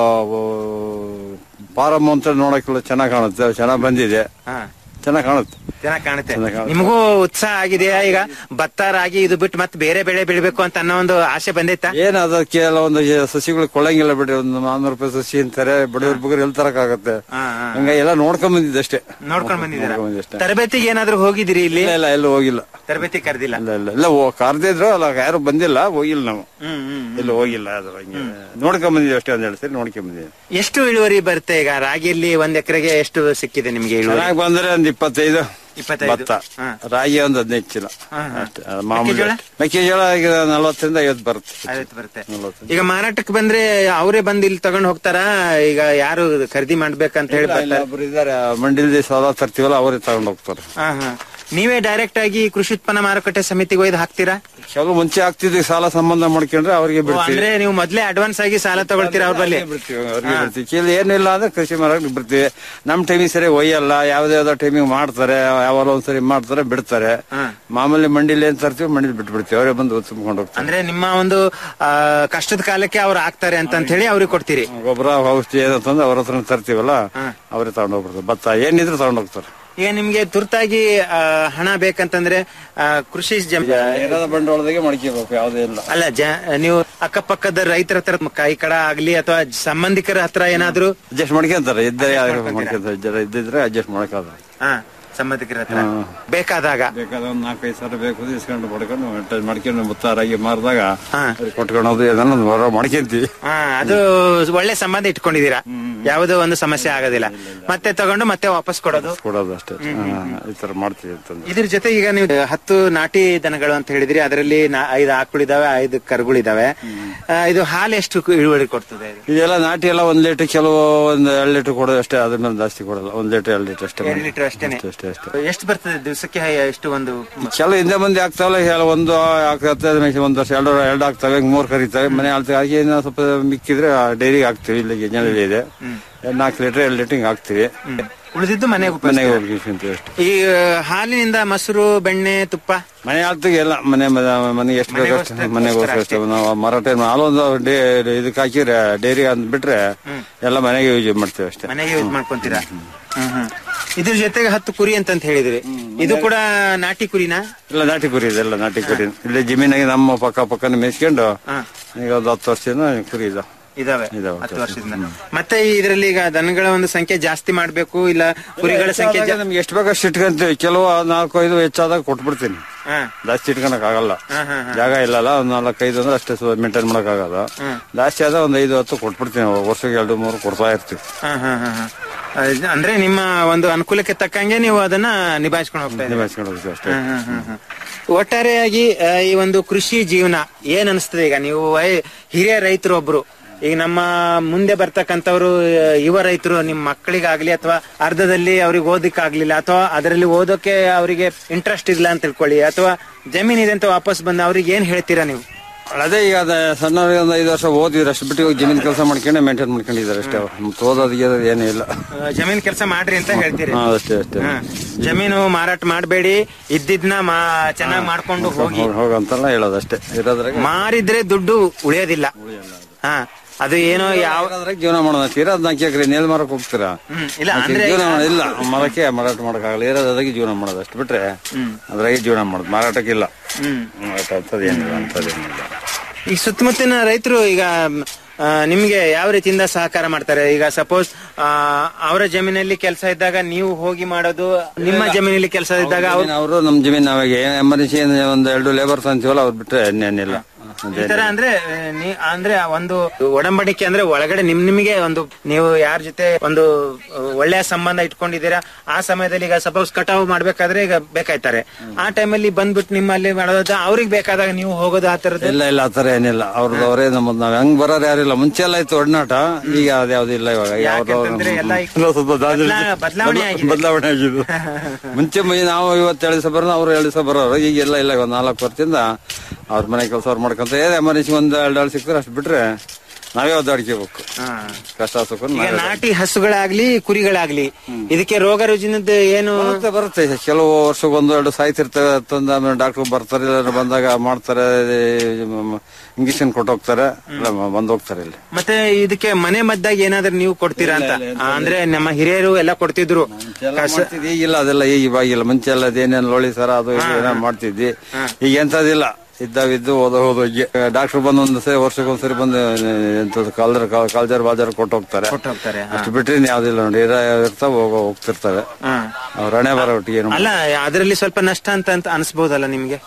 Speaker 20: ಫಾರಂ ಅಂತ ನೋಡಕ್ಕೆಲ್ಲ ಚೆನ್ನಾಗ್ ಕಾಣುತ್ತೆ ಚೆನ್ನಾಗ್ ಬಂದಿದೆ
Speaker 13: ಹಾ
Speaker 20: ಚೆನ್ನಾಗ್ ಕಾಣುತ್ತೆ
Speaker 13: ಚೆನ್ನಾಗ್ ಕಾಣುತ್ತೆ
Speaker 20: ಚೆನ್ನಾಗ್ ಕಾಣುತ್ತೆ.
Speaker 13: ನಿಮಗೂ ಉತ್ಸಾಹ ಆಗಿದೆಯಾ ಈಗ ಭತ್ತ ರಾಗಿ ಇದು ಬಿಟ್ಟು ಮತ್ತೆ ಬೇರೆ ಬೆಳೆ ಬೆಳಿಬೇಕು ಅಂತ ಅನ್ನೋ ಒಂದು ಆಸೆ ಬಂದೈತಾ
Speaker 20: ಏನ್ ಅದ ಕೆಲವೊಂದು ಸಸಿಗಳು ಕೊಳ್ಳಂಗಿಲ್ಲ ಬಿಡಿ ಒಂದು ನಾನ್ನೂರು ರೂಪಾಯಿ ಸಸಿ ಅಂತಾರೆ ಬಡವ್ರ ಬಗ್ರ ಎಲ್ ತರಕಾಗತ್ತೆ ಹಂಗ ಎಲ್ಲ ನೋಡ್ಕೊಂಡ್ ಬಂದಿದ್ದೆ ಅಷ್ಟೇ
Speaker 13: ನೋಡ್ಕೊಂಡ್ ಬಂದಿದ್ದೀರಾ
Speaker 20: ನೋಡ್ಕೊಂಡ್ ಬಂದಿದ್ದೆ ಅಷ್ಟೇ.
Speaker 13: ತರಬೇತಿಗೆ ಏನಾದ್ರೂ ಹೋಗಿದ್ದೀರಿ ಇಲ್ಲಿ
Speaker 20: ಇಲ್ಲ ಇಲ್ಲ ಎಲ್ಲೂ ಹೋಗಿಲ್ಲ
Speaker 13: ತರಬೇತಿ ಕರೆದಿಲ್ಲ
Speaker 20: ಇಲ್ಲ ಇಲ್ಲ ಇಲ್ಲ ಕರ್ದಿದ್ರು ಅಲ್ಲ ಯಾರು ಬಂದಿಲ್ಲ ಹೋಗಿಲ್ಲ ನಾವು
Speaker 13: ಹ್ಮ್ ಹ್ಮ್
Speaker 20: ಎಲ್ಲೂ ಹೋಗಿಲ್ಲ ಅದ್ರ ಹಂಗೆ ನೋಡ್ಕೊಂಡ್ ಬಂದಿದ್ವಿ ಅಷ್ಟೇ ಒಂದ್ ಎರಡು ಸರಿ ನೋಡ್ಕೊಂಡ್ ಬಂದಿದ್ವಿ
Speaker 13: ಎಷ್ಟು ಇಳುವರಿ ಬರುತ್ತೆ ಈಗ ರಾಗಿಯಲ್ಲಿ ಒಂದ್ ಎಕರೆಗೆ ಎಷ್ಟು ಸಿಕ್ಕಿದೆ ನಿಮ್ಗೆ ಇಳುವರಿ
Speaker 20: ಚೆನ್ನಾಗಿ ಬಂದ್ರೆ ಒಂದ್ ಇಪ್ಪತ್ತೈದು
Speaker 13: ಇಪ್ಪತ್ತೈದು.
Speaker 20: ಭತ್ತ
Speaker 13: ಹಾ.
Speaker 20: ರಾಗಿ ಒಂದ್ ಹದಿನೈದು ಚೀಲ
Speaker 13: ಹಾ, ಹಾ.
Speaker 20: ಅಷ್ಟೇ ಅದು ಮಾಮೂಲಿ
Speaker 13: ಮೆಕ್ಕೆಜೋಳ?
Speaker 20: ಮೆಕ್ಕೆಜೋಳ ಈಗ ನಲವತ್ತರಿಂದ ಐವತ್ತು ಬರುತ್ತೆ
Speaker 13: ಐವತ್ತು ಬರುತ್ತೆ
Speaker 20: ನಲವತ್ತು
Speaker 13: ಈಗ ಮಾರಾಟಕ್ಕೆ ಬಂದ್ರೆ ಅವರೇ ಬಂದು ಇಲ್ಲಿ ತಗೊಂಡ್ ಹೋಗ್ತಾರಾ ಈಗ ಯಾರು ಖರೀದಿ ಮಾಡ್ಬೇಕಂತ ಹೇಳಿ
Speaker 20: ಇಲ್ಲ, ಇಲ್ಲ,
Speaker 13: ಬರ್ತಾರೆ
Speaker 20: ಒಬ್ರು ಇದಾರೆ ಮಂಡಿಲ್ದಿ ಸದಾ ತರ್ತೀವಲ್ಲ ಅವರೇ ತಗೊಂಡ್ ಹೋಗ್ತಾರೆ
Speaker 13: ಹಾ ಹಾ ನೀವೇ ಡೈರೆಕ್ಟ್ ಆಗಿ ಕೃಷಿ ಉತ್ಪನ್ನ ಮಾರುಕಟ್ಟೆ ಸಮಿತಿಗೆ ಒಯ್ದು ಹಾಕ್ತೀರಾ
Speaker 20: ಕೆಲವು ಮುಂಚೆ ಆಗ್ತಿದ್ವಿ ಸಾಲ ಸಂಬಂಧ ಮಾಡ್ಕೊಂಡ್ರೆ ಅವ್ರಿಗೆ
Speaker 13: ಓ,
Speaker 20: ಬಿಡ್ತೀವಿ
Speaker 13: ಅಂದ್ರೆ ನೀವು ಮೊದ್ಲೇ ಅಡ್ವಾನ್ಸ್ ಆಗಿ ಸಾಲ ತಗೊಳ್ತೀರಾ ಅವ್ರ ಬಳಿ
Speaker 20: ಬಿಡ್ತೀವಿ ಅವ್ರಿಗೆ ಬಿಡ್ತೀವಿ ಚೀಲ ಏನಿಲ್ಲ ಅಂದ್ರೆ ಕೃಷಿ ಮಾರಕ್ಕೆ ಬಿಡ್ತೀವಿ ನಮ್ ಟೈಮಿಗೆ ಸರಿ ಒಯ್ಯಲ್ಲ ಯಾವ್ದೇ ಯಾವ್ದೋ ಟೈಮಿಗೆ ಮಾಡ್ತಾರೆ ಯಾವಾಗ ಒಂದ್ಸರಿ ಮಾಡ್ತಾರೆ ಬಿಡ್ತಾರೆ ಮಾಮೂಲಿ ಮಂಡಿಲಿ ಏನ್ ತರ್ತೀವಿ ಮಂಡಿಲಿ ಬಿಟ್ಬಿಡ್ತೀವಿ ಅವರೇ ಬಂದು ತುಂಬ್ಕೊಂಡು ಹೋಗ್ತಾರೆ
Speaker 13: ಅಂದ್ರೆ ನಿಮ್ಮ ಒಂದು ಆ, ಕಷ್ಟದ ಕಾಲಕ್ಕೆ ಅವ್ರು ಆಗ್ತಾರೆ ಅಂತ ಅಂತ ಹೇಳಿ ಅವ್ರಿಗೆ ಕೊಡ್ತೀರಿ
Speaker 20: ಗೊಬ್ಬರ ಔಷಧಿ ಏನಂತಂದ್ರೆ ಅವ್ರ ಹತ್ರ ತರ್ತೀವಲ್ಲ ಅವರೇ ತಗೊಂಡ್ ಹೋಗ್ಬಿಡ್ತಾರೆ ಭತ್ತ ಏನಿದ್ರು ತಗೊಂಡ್ ಹೋಗ್ತಾರೆ
Speaker 13: ಈಗ ನಿಮ್ಗೆ ತುರ್ತಾಗಿ ಆ, ಹಣ ಬೇಕಂತಂದ್ರೆ ಆ, ಕೃಷಿ ಜಮೀನು
Speaker 20: ಏನಾದ ಬಂಡವಾಳದಾಗೆ ಮಡ್ಕೋಬೇಕು ಯಾವ್ದೇ ಇಲ್ಲ
Speaker 13: ಅಲ್ಲ ಜ ನೀವು ಅಕ್ಕಪಕ್ಕದ ರೈತರ ಹತ್ರ ಕೈ ಕಡ ಆಗ್ಲಿ ಅಥವಾ ಸಂಬಂಧಿಕರ ಹತ್ರ ಏನಾದ್ರು
Speaker 20: ಅಡ್ಜಸ್ಟ್ ಮಾಡ್ಕೊಂತಾರೆ ಇದ್ದರೆ ಮಾಡ್ಕೊಂತಾರೆ ಜರ ಇದ್ದಿದ್ರೆ ಅಡ್ಜಸ್ಟ್ ಮಾಡ್ಕೋತಾರೆ
Speaker 13: ಹಾ ಸಂಬಂಧಿಕರ ಹತ್ರ ಬೇಕಾದಾಗ
Speaker 20: ಬೇಕಾದ ಒಂದ್ ನಾಲ್ಕೈದು ಸಾವಿರ ಬೇಕು ಇಸ್ಕೊಂಡು ಪಡ್ಕೊಂಡು ಅಟ್ಟ ಮಾಡ್ಕೊಂಡು ಭತ್ತ ರಾಗಿ ಮಾರಿದಾಗ ಅವ್ರಿಗೆ ಕೊಟ್ಕೊಳೋದು ಏನಾರ ಒಂದು ಹೊರ ಮಾಡ್ಕೊಂತೀವಿ
Speaker 13: ಹಾ ಅದು ಒಳ್ಳೆ ಸಂಬಂಧ ಇಟ್ಕೊಂಡಿದೀರಾ ಯಾವುದೋ ಒಂದು ಸಮಸ್ಯೆ ಆಗೋದಿಲ್ಲ ಮತ್ತೆ ತಗೊಂಡು ಮತ್ತೆ ವಾಪಸ್ ಕೊಡೋದು
Speaker 20: ಕೊಡೋದು ಅಷ್ಟೇ ಹಾ, ಈ ತರ ಮಾಡ್ತೀವಿ ಅಂತಂದ್ರೆ
Speaker 13: ಇದ್ರ ಜೊತೆ ಈಗ ನೀವು ಹತ್ತು ನಾಟಿ ದನಗಳು ಅಂತ ಹೇಳಿದ್ರಿ ಅದರಲ್ಲಿ ನಾ- ಐದು ಆಕುಳಿದಾವೆ ಐದು ಕರುಗಳಿದಾವೆ ಆ, ಇದು ಹಾಲು ಎಷ್ಟು ಕು- ಇಳುವರಿ ಕೊಡ್ತದೆ ಇದು?
Speaker 20: ಇದೆಲ್ಲ ನಾಟಿ ಎಲ್ಲ ಒಂದ್ ಲೀಟರ್ ಕೆಲವು ಒಂದ್ ಎರಡ್ ಲೀಟರ್ ಕೊಡೋದು ಅಷ್ಟೇ ಅದ್ರ ಮೇಲೆ ಜಾಸ್ತಿ ಕೊಡಲ್ಲ ಒಂದ್ ಲೀಟರ್ ಎರಡ್ ಲೀಟರ್ ಅಷ್ಟೇ
Speaker 13: ಎರಡು ಲೀಟರ್ ಅಷ್ಟೇನೆ
Speaker 20: ಅಷ್ಟೇ ಅಷ್ಟೇ ಅಷ್ಟೇ
Speaker 13: ಎಷ್ಟು ಬರ್ತದೆ ದಿವಸಕ್ಕೆ ಎಷ್ಟು ಒಂದು
Speaker 20: ಕೆಲವು ಹಿಂದೆ ಮುಂದೆ ಆಗ್ತಾವಲ್ಲ ಕೆಲವು ಒಂದು ಆಗ್ತದೆ ಆಮೇಲೆ ಒಂದ್ ವರ್ಷ ಎರಡು ಎರಡು ಆಗ್ತವೆ ಹಿಂಗ್ ಮೂರ್ ಕರೀತವೆ ಮನೆ ಆಳ್ತೀವಿ ಹಾಗೆ ಇನ್ನು ಸ್ವಲ್ಪ ಮಿಕ್ಕಿದ್ರೆ ಡೈರಿಗೆ ಹಾಕ್ತಿವಿ ಇಲ್ಲಿಗೆ ಜನರಲ್ಲಿ ಇದೆ ನಾಲ್ಕು ಲೀಟರ್ ಎರಡು ಲೀಟರ್ ಹಿಂಗ್ ಹಾಕ್ತಿವಿ
Speaker 13: ಉಳಿದಿದ್ದು ಮನೆಗೆ
Speaker 20: ಮನೆಗೆ ಹೋಗಿ ತಿಂತೀವಿ ಅಷ್ಟೇ
Speaker 13: ಈ ಹಾಲಿನಿಂದ ಮೊಸರು ಬೆಣ್ಣೆ ತುಪ್ಪ
Speaker 20: ಮನೆ ಆಳ್ತಿಗೆ ಎಲ್ಲ ಮನೆ ಮನೆಗೆ ಎಷ್ಟು ಬೇಕೋ ಅಷ್ಟು ಮನೆಗೋಸ್ಕರ ಅಷ್ಟೇ ನಾವು ಮಾರಾಟ ಏನು ಹಾಲೊಂದು ಡೇ ಇದಕ್ಕೆ ಹಾಕಿದ್ರೆ ಡೈರಿ ಅಂತ ಬಿಟ್ರೆ ಎಲ್ಲ ಮನೆಗೆ ಯೂಸ್ ಮಾಡ್ತೀವಿ ಅಷ್ಟೇ
Speaker 13: ಮನೆಗೆ ಯೂಸ್ ಮಾಡ್ಕೊಂತೀರಾ ಹ್ಮ್ ಹ್ಮ್ ಇದ್ರ ಜೊತೆಗೆ ಹತ್ತು ಕುರಿ ಅಂತ ಹೇಳಿದ್ರಿ ಇದು ಕೂಡ ನಾಟಿ ಕುರಿನಾ
Speaker 20: ಇಲ್ಲ ನಾಟಿ ಕುರಿ ಇದೆ ಎಲ್ಲ ನಾಟಿ ಕುರಿ ಇಲ್ಲೇ ಜಮೀನಾಗೆ ನಮ್ಮ ಪಕ್ಕ ಪಕ್ಕನ ಮೇಯಿಸ್ಕೊಂಡು ಈಗ ಒಂದು ಹತ್ತು ವರ್ಷದಿಂದ ಕುರಿ ಇದಾವೆ
Speaker 13: ಇದಾವೆ
Speaker 20: ಇದಾವೆ
Speaker 13: ಹತ್ತು ವರ್ಷದಿಂದ ಮತ್ತೆ ಇದರಲ್ಲಿ ಈಗ ದನಗಳ ಒಂದು ಸಂಖ್ಯೆ ಜಾಸ್ತಿ ಮಾಡ್ಬೇಕು ಇಲ್ಲ ಕುರಿಗಳ ಸಂಖ್ಯೆ ಜಾ-
Speaker 20: ನಮ್ಗೆ ಎಷ್ಟು ಬೇಕಷ್ಟು ಇಟ್ಕೊಂತೀವಿ ಕೆಲವು ನಾಲ್ಕು ಐದು ಹೆಚ್ಚಾದಾಗ ಕೊಟ್ಬಿಡ್ತೀನಿ
Speaker 13: ಹಾ.
Speaker 20: ಜಾಸ್ತಿ ಇಟ್ಕೊಳಕ್ ಆಗಲ್ಲ
Speaker 13: ಹಾ, ಹಾ, ಹಾ.
Speaker 20: ಜಾಗ ಇಲ್ಲಲ್ಲ ಒಂದ್ ನಾಲ್ಕೈದು ಅಂದ್ರೆ ಅಷ್ಟೇ ಮೇಂಟೈನ್ ಮಾಡಕ್ ಆಗಲ್ಲ ಜಾಸ್ತಿ ಆದ ಒಂದ್ ಐದು ಹತ್ತು ಕೊಟ್ಬಿಡ್ತೀನಿ ವರ್ಷಕ್ಕೆ ಎರಡು ಮೂರು ಕೊಡ್ತಾ ಇರ್ತೀವಿ
Speaker 13: ಹಾ, ಹಾ, ಹಾ, ಹಾ. ಅಹ್, ಅಂದ್ರೆ ನಿಮ್ಮ ಒಂದು ಅನುಕೂಲಕ್ಕೆ ತಕ್ಕಂಗೆ ನೀವು ಅದನ್ನ ನಿಭಾಯಿಸ್ಕೊಂಡು ಹೋಗ್ತಾ ಇದ್ದೀರಿ
Speaker 20: ನಿಭಾಯಿಸ್ಕೊಂಡು ಹೋಗ್ತೀವಿ ಅಷ್ಟೇ
Speaker 13: ಹ್ಮ್, ಹ್ಮ್, ಹ್ಮ್, ಹ್ಮ್. ಒಟ್ಟಾರೆಯಾಗಿ ಆ, ಈ ಒಂದು ಕೃಷಿ ಜೀವನ ಏನ್ ಅನಿಸ್ತದೆ ಈಗ ನೀವು ವಯ- ಹಿರಿಯ ರೈತರು ಒಬ್ರು ಈಗ ನಮ್ಮ ಮುಂದೆ ಬರ್ತಕ್ಕಂಥವ್ರು ಆ, ಯುವ ರೈತರು ನಿಮ್ಮ ಮಕ್ಕಳಿಗಾಗ್ಲಿ ಅಥವಾ ಅರ್ಧದಲ್ಲಿ ಅವ್ರಿಗೆ ಓದಕ್ ಆಗ್ಲಿಲ್ಲ ಅಥವಾ ಅದರಲ್ಲಿ ಓದೋಕೆ ಅವರಿಗೆ ಇಂಟ್ರೆಸ್ಟ್ ಇಲ್ಲ ಅಂತ ತಿಳ್ಕೊಳ್ಳಿ ಅಥವಾ ಜಮೀನ್ ಇದೆ ಅಂತ ವಾಪಸ್ ಬಂದ ಅವ್ರಿಗೆ ಏನ್ ಹೇಳ್ತೀರಾ ನೀವು
Speaker 20: ಅದೇ ಈಗ ಅದ ಸಣ್ಣವ್ರಿಗೆ ಒಂದು ಐದು ವರ್ಷ ಓದಿದ್ರು ಅಷ್ಟು ಬಿಟ್ಟು ಇವಾಗ ಜಮೀನ್ ಕೆಲಸ ಮಾಡ್ಕೊಂಡೆ ಮೇಂಟೈನ್ ಮಾಡ್ಕೊಂಡಿದ್ದಾರೆ ಅಷ್ಟೇ ಅವ್ರು ಮತ್ತೆ ಓದೋದಿಗೆ ಏನೂ ಇಲ್ಲ
Speaker 13: ಆ, ಜಮೀನ್ ಕೆಲಸ ಮಾಡ್ರಿ ಅಂತ ಹೇಳ್ತೀರಿ
Speaker 20: ಹಾ, ಅಷ್ಟೇ ಅಷ್ಟೇ
Speaker 13: ಹಾ. ಜಮೀನು ಮಾರಾಟ ಮಾಡಬೇಡಿ ಇದ್ದಿದ್ನ ಮಾ ಚೆನ್ನಾಗಿ ಮಾಡ್ಕೊಂಡು ಹೋಗಿ
Speaker 20: ಹೋಗ್- ಹೋಗಂತೆಲ್ಲ ಹೇಳೋದು ಅಷ್ಟೇ ಇರೋದ್ರಾಗ
Speaker 13: ಮಾರಿದ್ರೆ ದುಡ್ಡು ಉಳಿಯೋದಿಲ್ಲ ಹಾ ಅದು ಏನೋ ಯಾವ
Speaker 20: ಅದ್ರಾಗ ಜೀವನ ಮಾಡೋಣ ಇರೋದ್ ನಾಲ್ಕು ಎಕರೆ ನೇಲ್ ಮಾರಕ್ ಹೋಗ್ತೀರಾ
Speaker 13: ಹ್ಮ್, ಇಲ್ಲ
Speaker 20: ನಾಲ್ಕು
Speaker 13: ಅಂದ್ರೆ
Speaker 20: ಜೀವನ
Speaker 13: ಈಗ-
Speaker 20: ಮಾಡೋದು ಇಲ್ಲ ಮಾರಕ್ಕೆ ಮಾರಾಟ ಮಾಡಕ್ಕಾಗಲ್ಲ ಇರೋದು ಅದಾಗಿ ಜೀವನ ಮಾಡೋದು ಅಷ್ಟು ಬಿಟ್ರೆ ಅದ್ರಾಗೆ ಜೀವನ ಮಾಡೋದು ಮಾರಾಟಕ್ಕಿಲ್ಲ
Speaker 13: ಹ್ಮ್.
Speaker 20: ಮಾರಾಟ ಅಂತದ್ ಏನಿಲ್ಲ ಅಂತದೇನಿಲ್ಲ
Speaker 13: ಈ ಸುತ್ತಮುತ್ತಲಿನ ರೈತರು ಈಗ ಆ, ನಿಮ್ಗೆ ಯಾವ ರೀತಿಯಿಂದ ಸಹಕಾರ ಮಾಡ್ತಾರೆ ಈಗ ಸಪೋಸ್ ಅವರ ಜಮೀನಲ್ಲಿ ಕೆಲಸ ಇದ್ದಾಗ ನೀವು ಹೋಗಿ ಮಾಡೋದು ನಿಮ್ಮ ಜಮೀನಲ್ಲಿ ಕೆಲಸ ಇದ್ದಾಗ ಅವ್ರು
Speaker 20: ಅವರು ನಮ್ ಜಮೀನ್ ನಾವಾಗ ಎಮರ್ಜೆನ್ಸಿ ಒಂದ್ ಎರಡು ಲೇಬರ್ಸ್ ಅಂತೀವಲ್ಲ ಅವ್ರು ಬಿಟ್ರೆ ಇನ್ನೇನಿಲ್ಲ
Speaker 13: ಈ ತರ ಅಂದ್ರೆ ಆ, ನೀ ಅಂದ್ರೆ ಆ ಒಂದು ಒಡಂಬಡಿಕೆ ಅಂದ್ರೆ ಒಳಗಡೆ ನಿಮ್ ನಿಮಗೆ ಒಂದು ನೀವು ಯಾರ ಜೊತೆ ಒಂದು ಆ, ಒಳ್ಳೆಯ ಸಂಬಂಧ ಇಟ್ಕೊಂಡಿದ್ದೀರಾ ಆ ಸಮಯದಲ್ಲಿ ಈಗ ಸಪೋಸ್ ಕಟಾವು ಮಾಡ್ಬೇಕಾದ್ರೆ ಈಗ ಬೇಕಾಯ್ತಾರೆ ಆ ಟೈಮಲ್ಲಿ ಬಂದ್ಬಿಟ್ಟು ನಿಮ್ಮಲ್ಲಿ ಮಾಡೋದ ಅವ್ರಿಗೆ ಬೇಕಾದಾಗ ನೀವು ಹೋಗೋದು ಆ ತರದ್ದು
Speaker 20: ಇಲ್ಲ ಇಲ್ಲ ಆತರ ಏನಿಲ್ಲ ಅವ್ರದ್ದು ಅವರೇ ನಮ್ಮದ್ ನಾವ್ ಹೆಂಗ್ ಬರೋರು ಯಾರಿಲ್ಲ ಮುಂಚೆ ಎಲ್ಲ ಇತ್ತು ಒಡನಾಟ ಈಗ ಅದ್ಯಾವ್ದು ಇಲ್ಲ ಇವಾಗ ಯಾವ್ದೋ
Speaker 13: ಯಾಕೆಂತಂದ್ರೆ ಎಲ್ಲ ಈಗ
Speaker 20: ಎಲ್ಲ ಸ್ವಲ್ಪ ದಾರಿ-
Speaker 13: ಬದ್ಲಾ- ಬದ್ಲಾವಣೆ ಆಗಿದೆ.
Speaker 20: ಬದಲಾವಣೆ ಆಗಿದೆ ಮುಂಚೆ ಮೈ ನಾವು ಇವತ್ತು ಏಳು ದಿವಸ ಬರೋದು ಅವ್ರು ಏಳು ದಿವಸ ಬರೋರು ಈಗ ಎಲ್ಲ ಇಲ್ಲ ಒಂದ್ ನಾಲ್ಕು ವರ್ಷದಿಂದ ಅವ್ರ ಮನೆ ಕೆಲಸ ಅವ್ರು ಮಾಡ್ಕೊಂತ ಏ ಎಮರ್ಜೆನ್ಸಿ ಒಂದ್ ಎರಡು ಆಳು ಸಿಕ್ತಾರೆ ಅಷ್ಟು ಬಿಟ್ರೆ ನಾವೇ ಒದ್ದಾಡ್ಕೋಬೇಕು ಕಷ್ಟ ಸುಖ
Speaker 13: ಈಗ ನಾಟಿ ಹಸುಗಳಾಗ್ಲಿ ಕುರಿಗಳಾಗ್ಲಿ ಇದಕ್ಕೆ ರೋಗ ರುಜಿನದ ಏನು
Speaker 20: ಬರುತ್ತೆ ಬರುತ್ತೆ ಕೆಲವು ವರ್ಷಕ್ಕೆ ಒಂದು ಎರಡು ಸಾಯ್ತಿರ್ತವೆ ತಂದ ಆಮೇಲೆ ಡಾಕ್ಟರ್ ಬರ್ತಾರೆ ಇಲ್ಲ ಬಂದಾಗ ಮಾಡ್ತಾರೆ ಇಂಜೆಕ್ಷನ್ ಕೊಟ್ಟೋಗ್ತಾರೆ ಇಲ್ಲ ಬಂದ್ ಹೋಗ್ತಾರೆ ಇಲ್ಲಿ
Speaker 13: ಮತ್ತೆ ಇದಕ್ಕೆ ಮನೆ ಮದ್ದಾಗಿ ಏನಾದ್ರೂ ನೀವು ಕೊಡ್ತೀರಾ ಅಂತ ಆ, ಅಂದ್ರೆ ನಮ್ಮ ಹಿರಿಯರು ಎಲ್ಲ ಕೊಡ್ತಿದ್ರು ಕಸ-
Speaker 20: ಮಾಡ್ತಿದ್ವಿ ಈಗಿಲ್ಲ ಅದೆಲ್ಲ ಈಗ ಇವಾಗಿಲ್ಲ ಮುಂಚೆ ಎಲ್ಲ ಅದೇನೇನು ಲೋಳಿ ಸರ ಅದು ಇದು ಏನೋ ಮಾಡ್ತಿದ್ವಿ ಈಗ ಎಂತದಿಲ್ಲ ಇದ್ದಾವಿದ್ದು ಓದೋ ಹೋದೋಗಿ ಡಾಕ್ಟರ್ ಬಂದು ಒಂದ್ ಸರಿ ವರ್ಷಕ್ಕೆ ಒಂದ್ಸರಿ ಬಂದು ಎಂತದ್ದು ಕಾಲ್ದರ್ ಕಾಲ್ಜಾರ್ ಬಾಜಾರ್ ಕೊಟ್ಟು ಹೋಗ್ತಾರೆ
Speaker 13: ಹೋಗ್ತಾರೆ
Speaker 20: ಅಷ್ಟು ಬಿಟ್ರೆ ಇನ್ನು ಯಾವ್ದಿಲ್ಲ ನೋಡಿ ಇರ- ಇರ್ತಾವ ಹೋಗೋ ಹೋಗ್ತಿರ್ತವೆ ಅವ್ರ ಹಣೆ ಬರೋ ಒಟ್ಟಿಗೆ ಏನು
Speaker 13: ಅಲ್ಲ ಅದರಲ್ಲಿ ಸ್ವಲ್ಪ ನಷ್ಟ ಅಂತ ಅಂತ ಅನ್ಸ್ಬೋದಲ್ಲ ನಿಮ್ಗೆ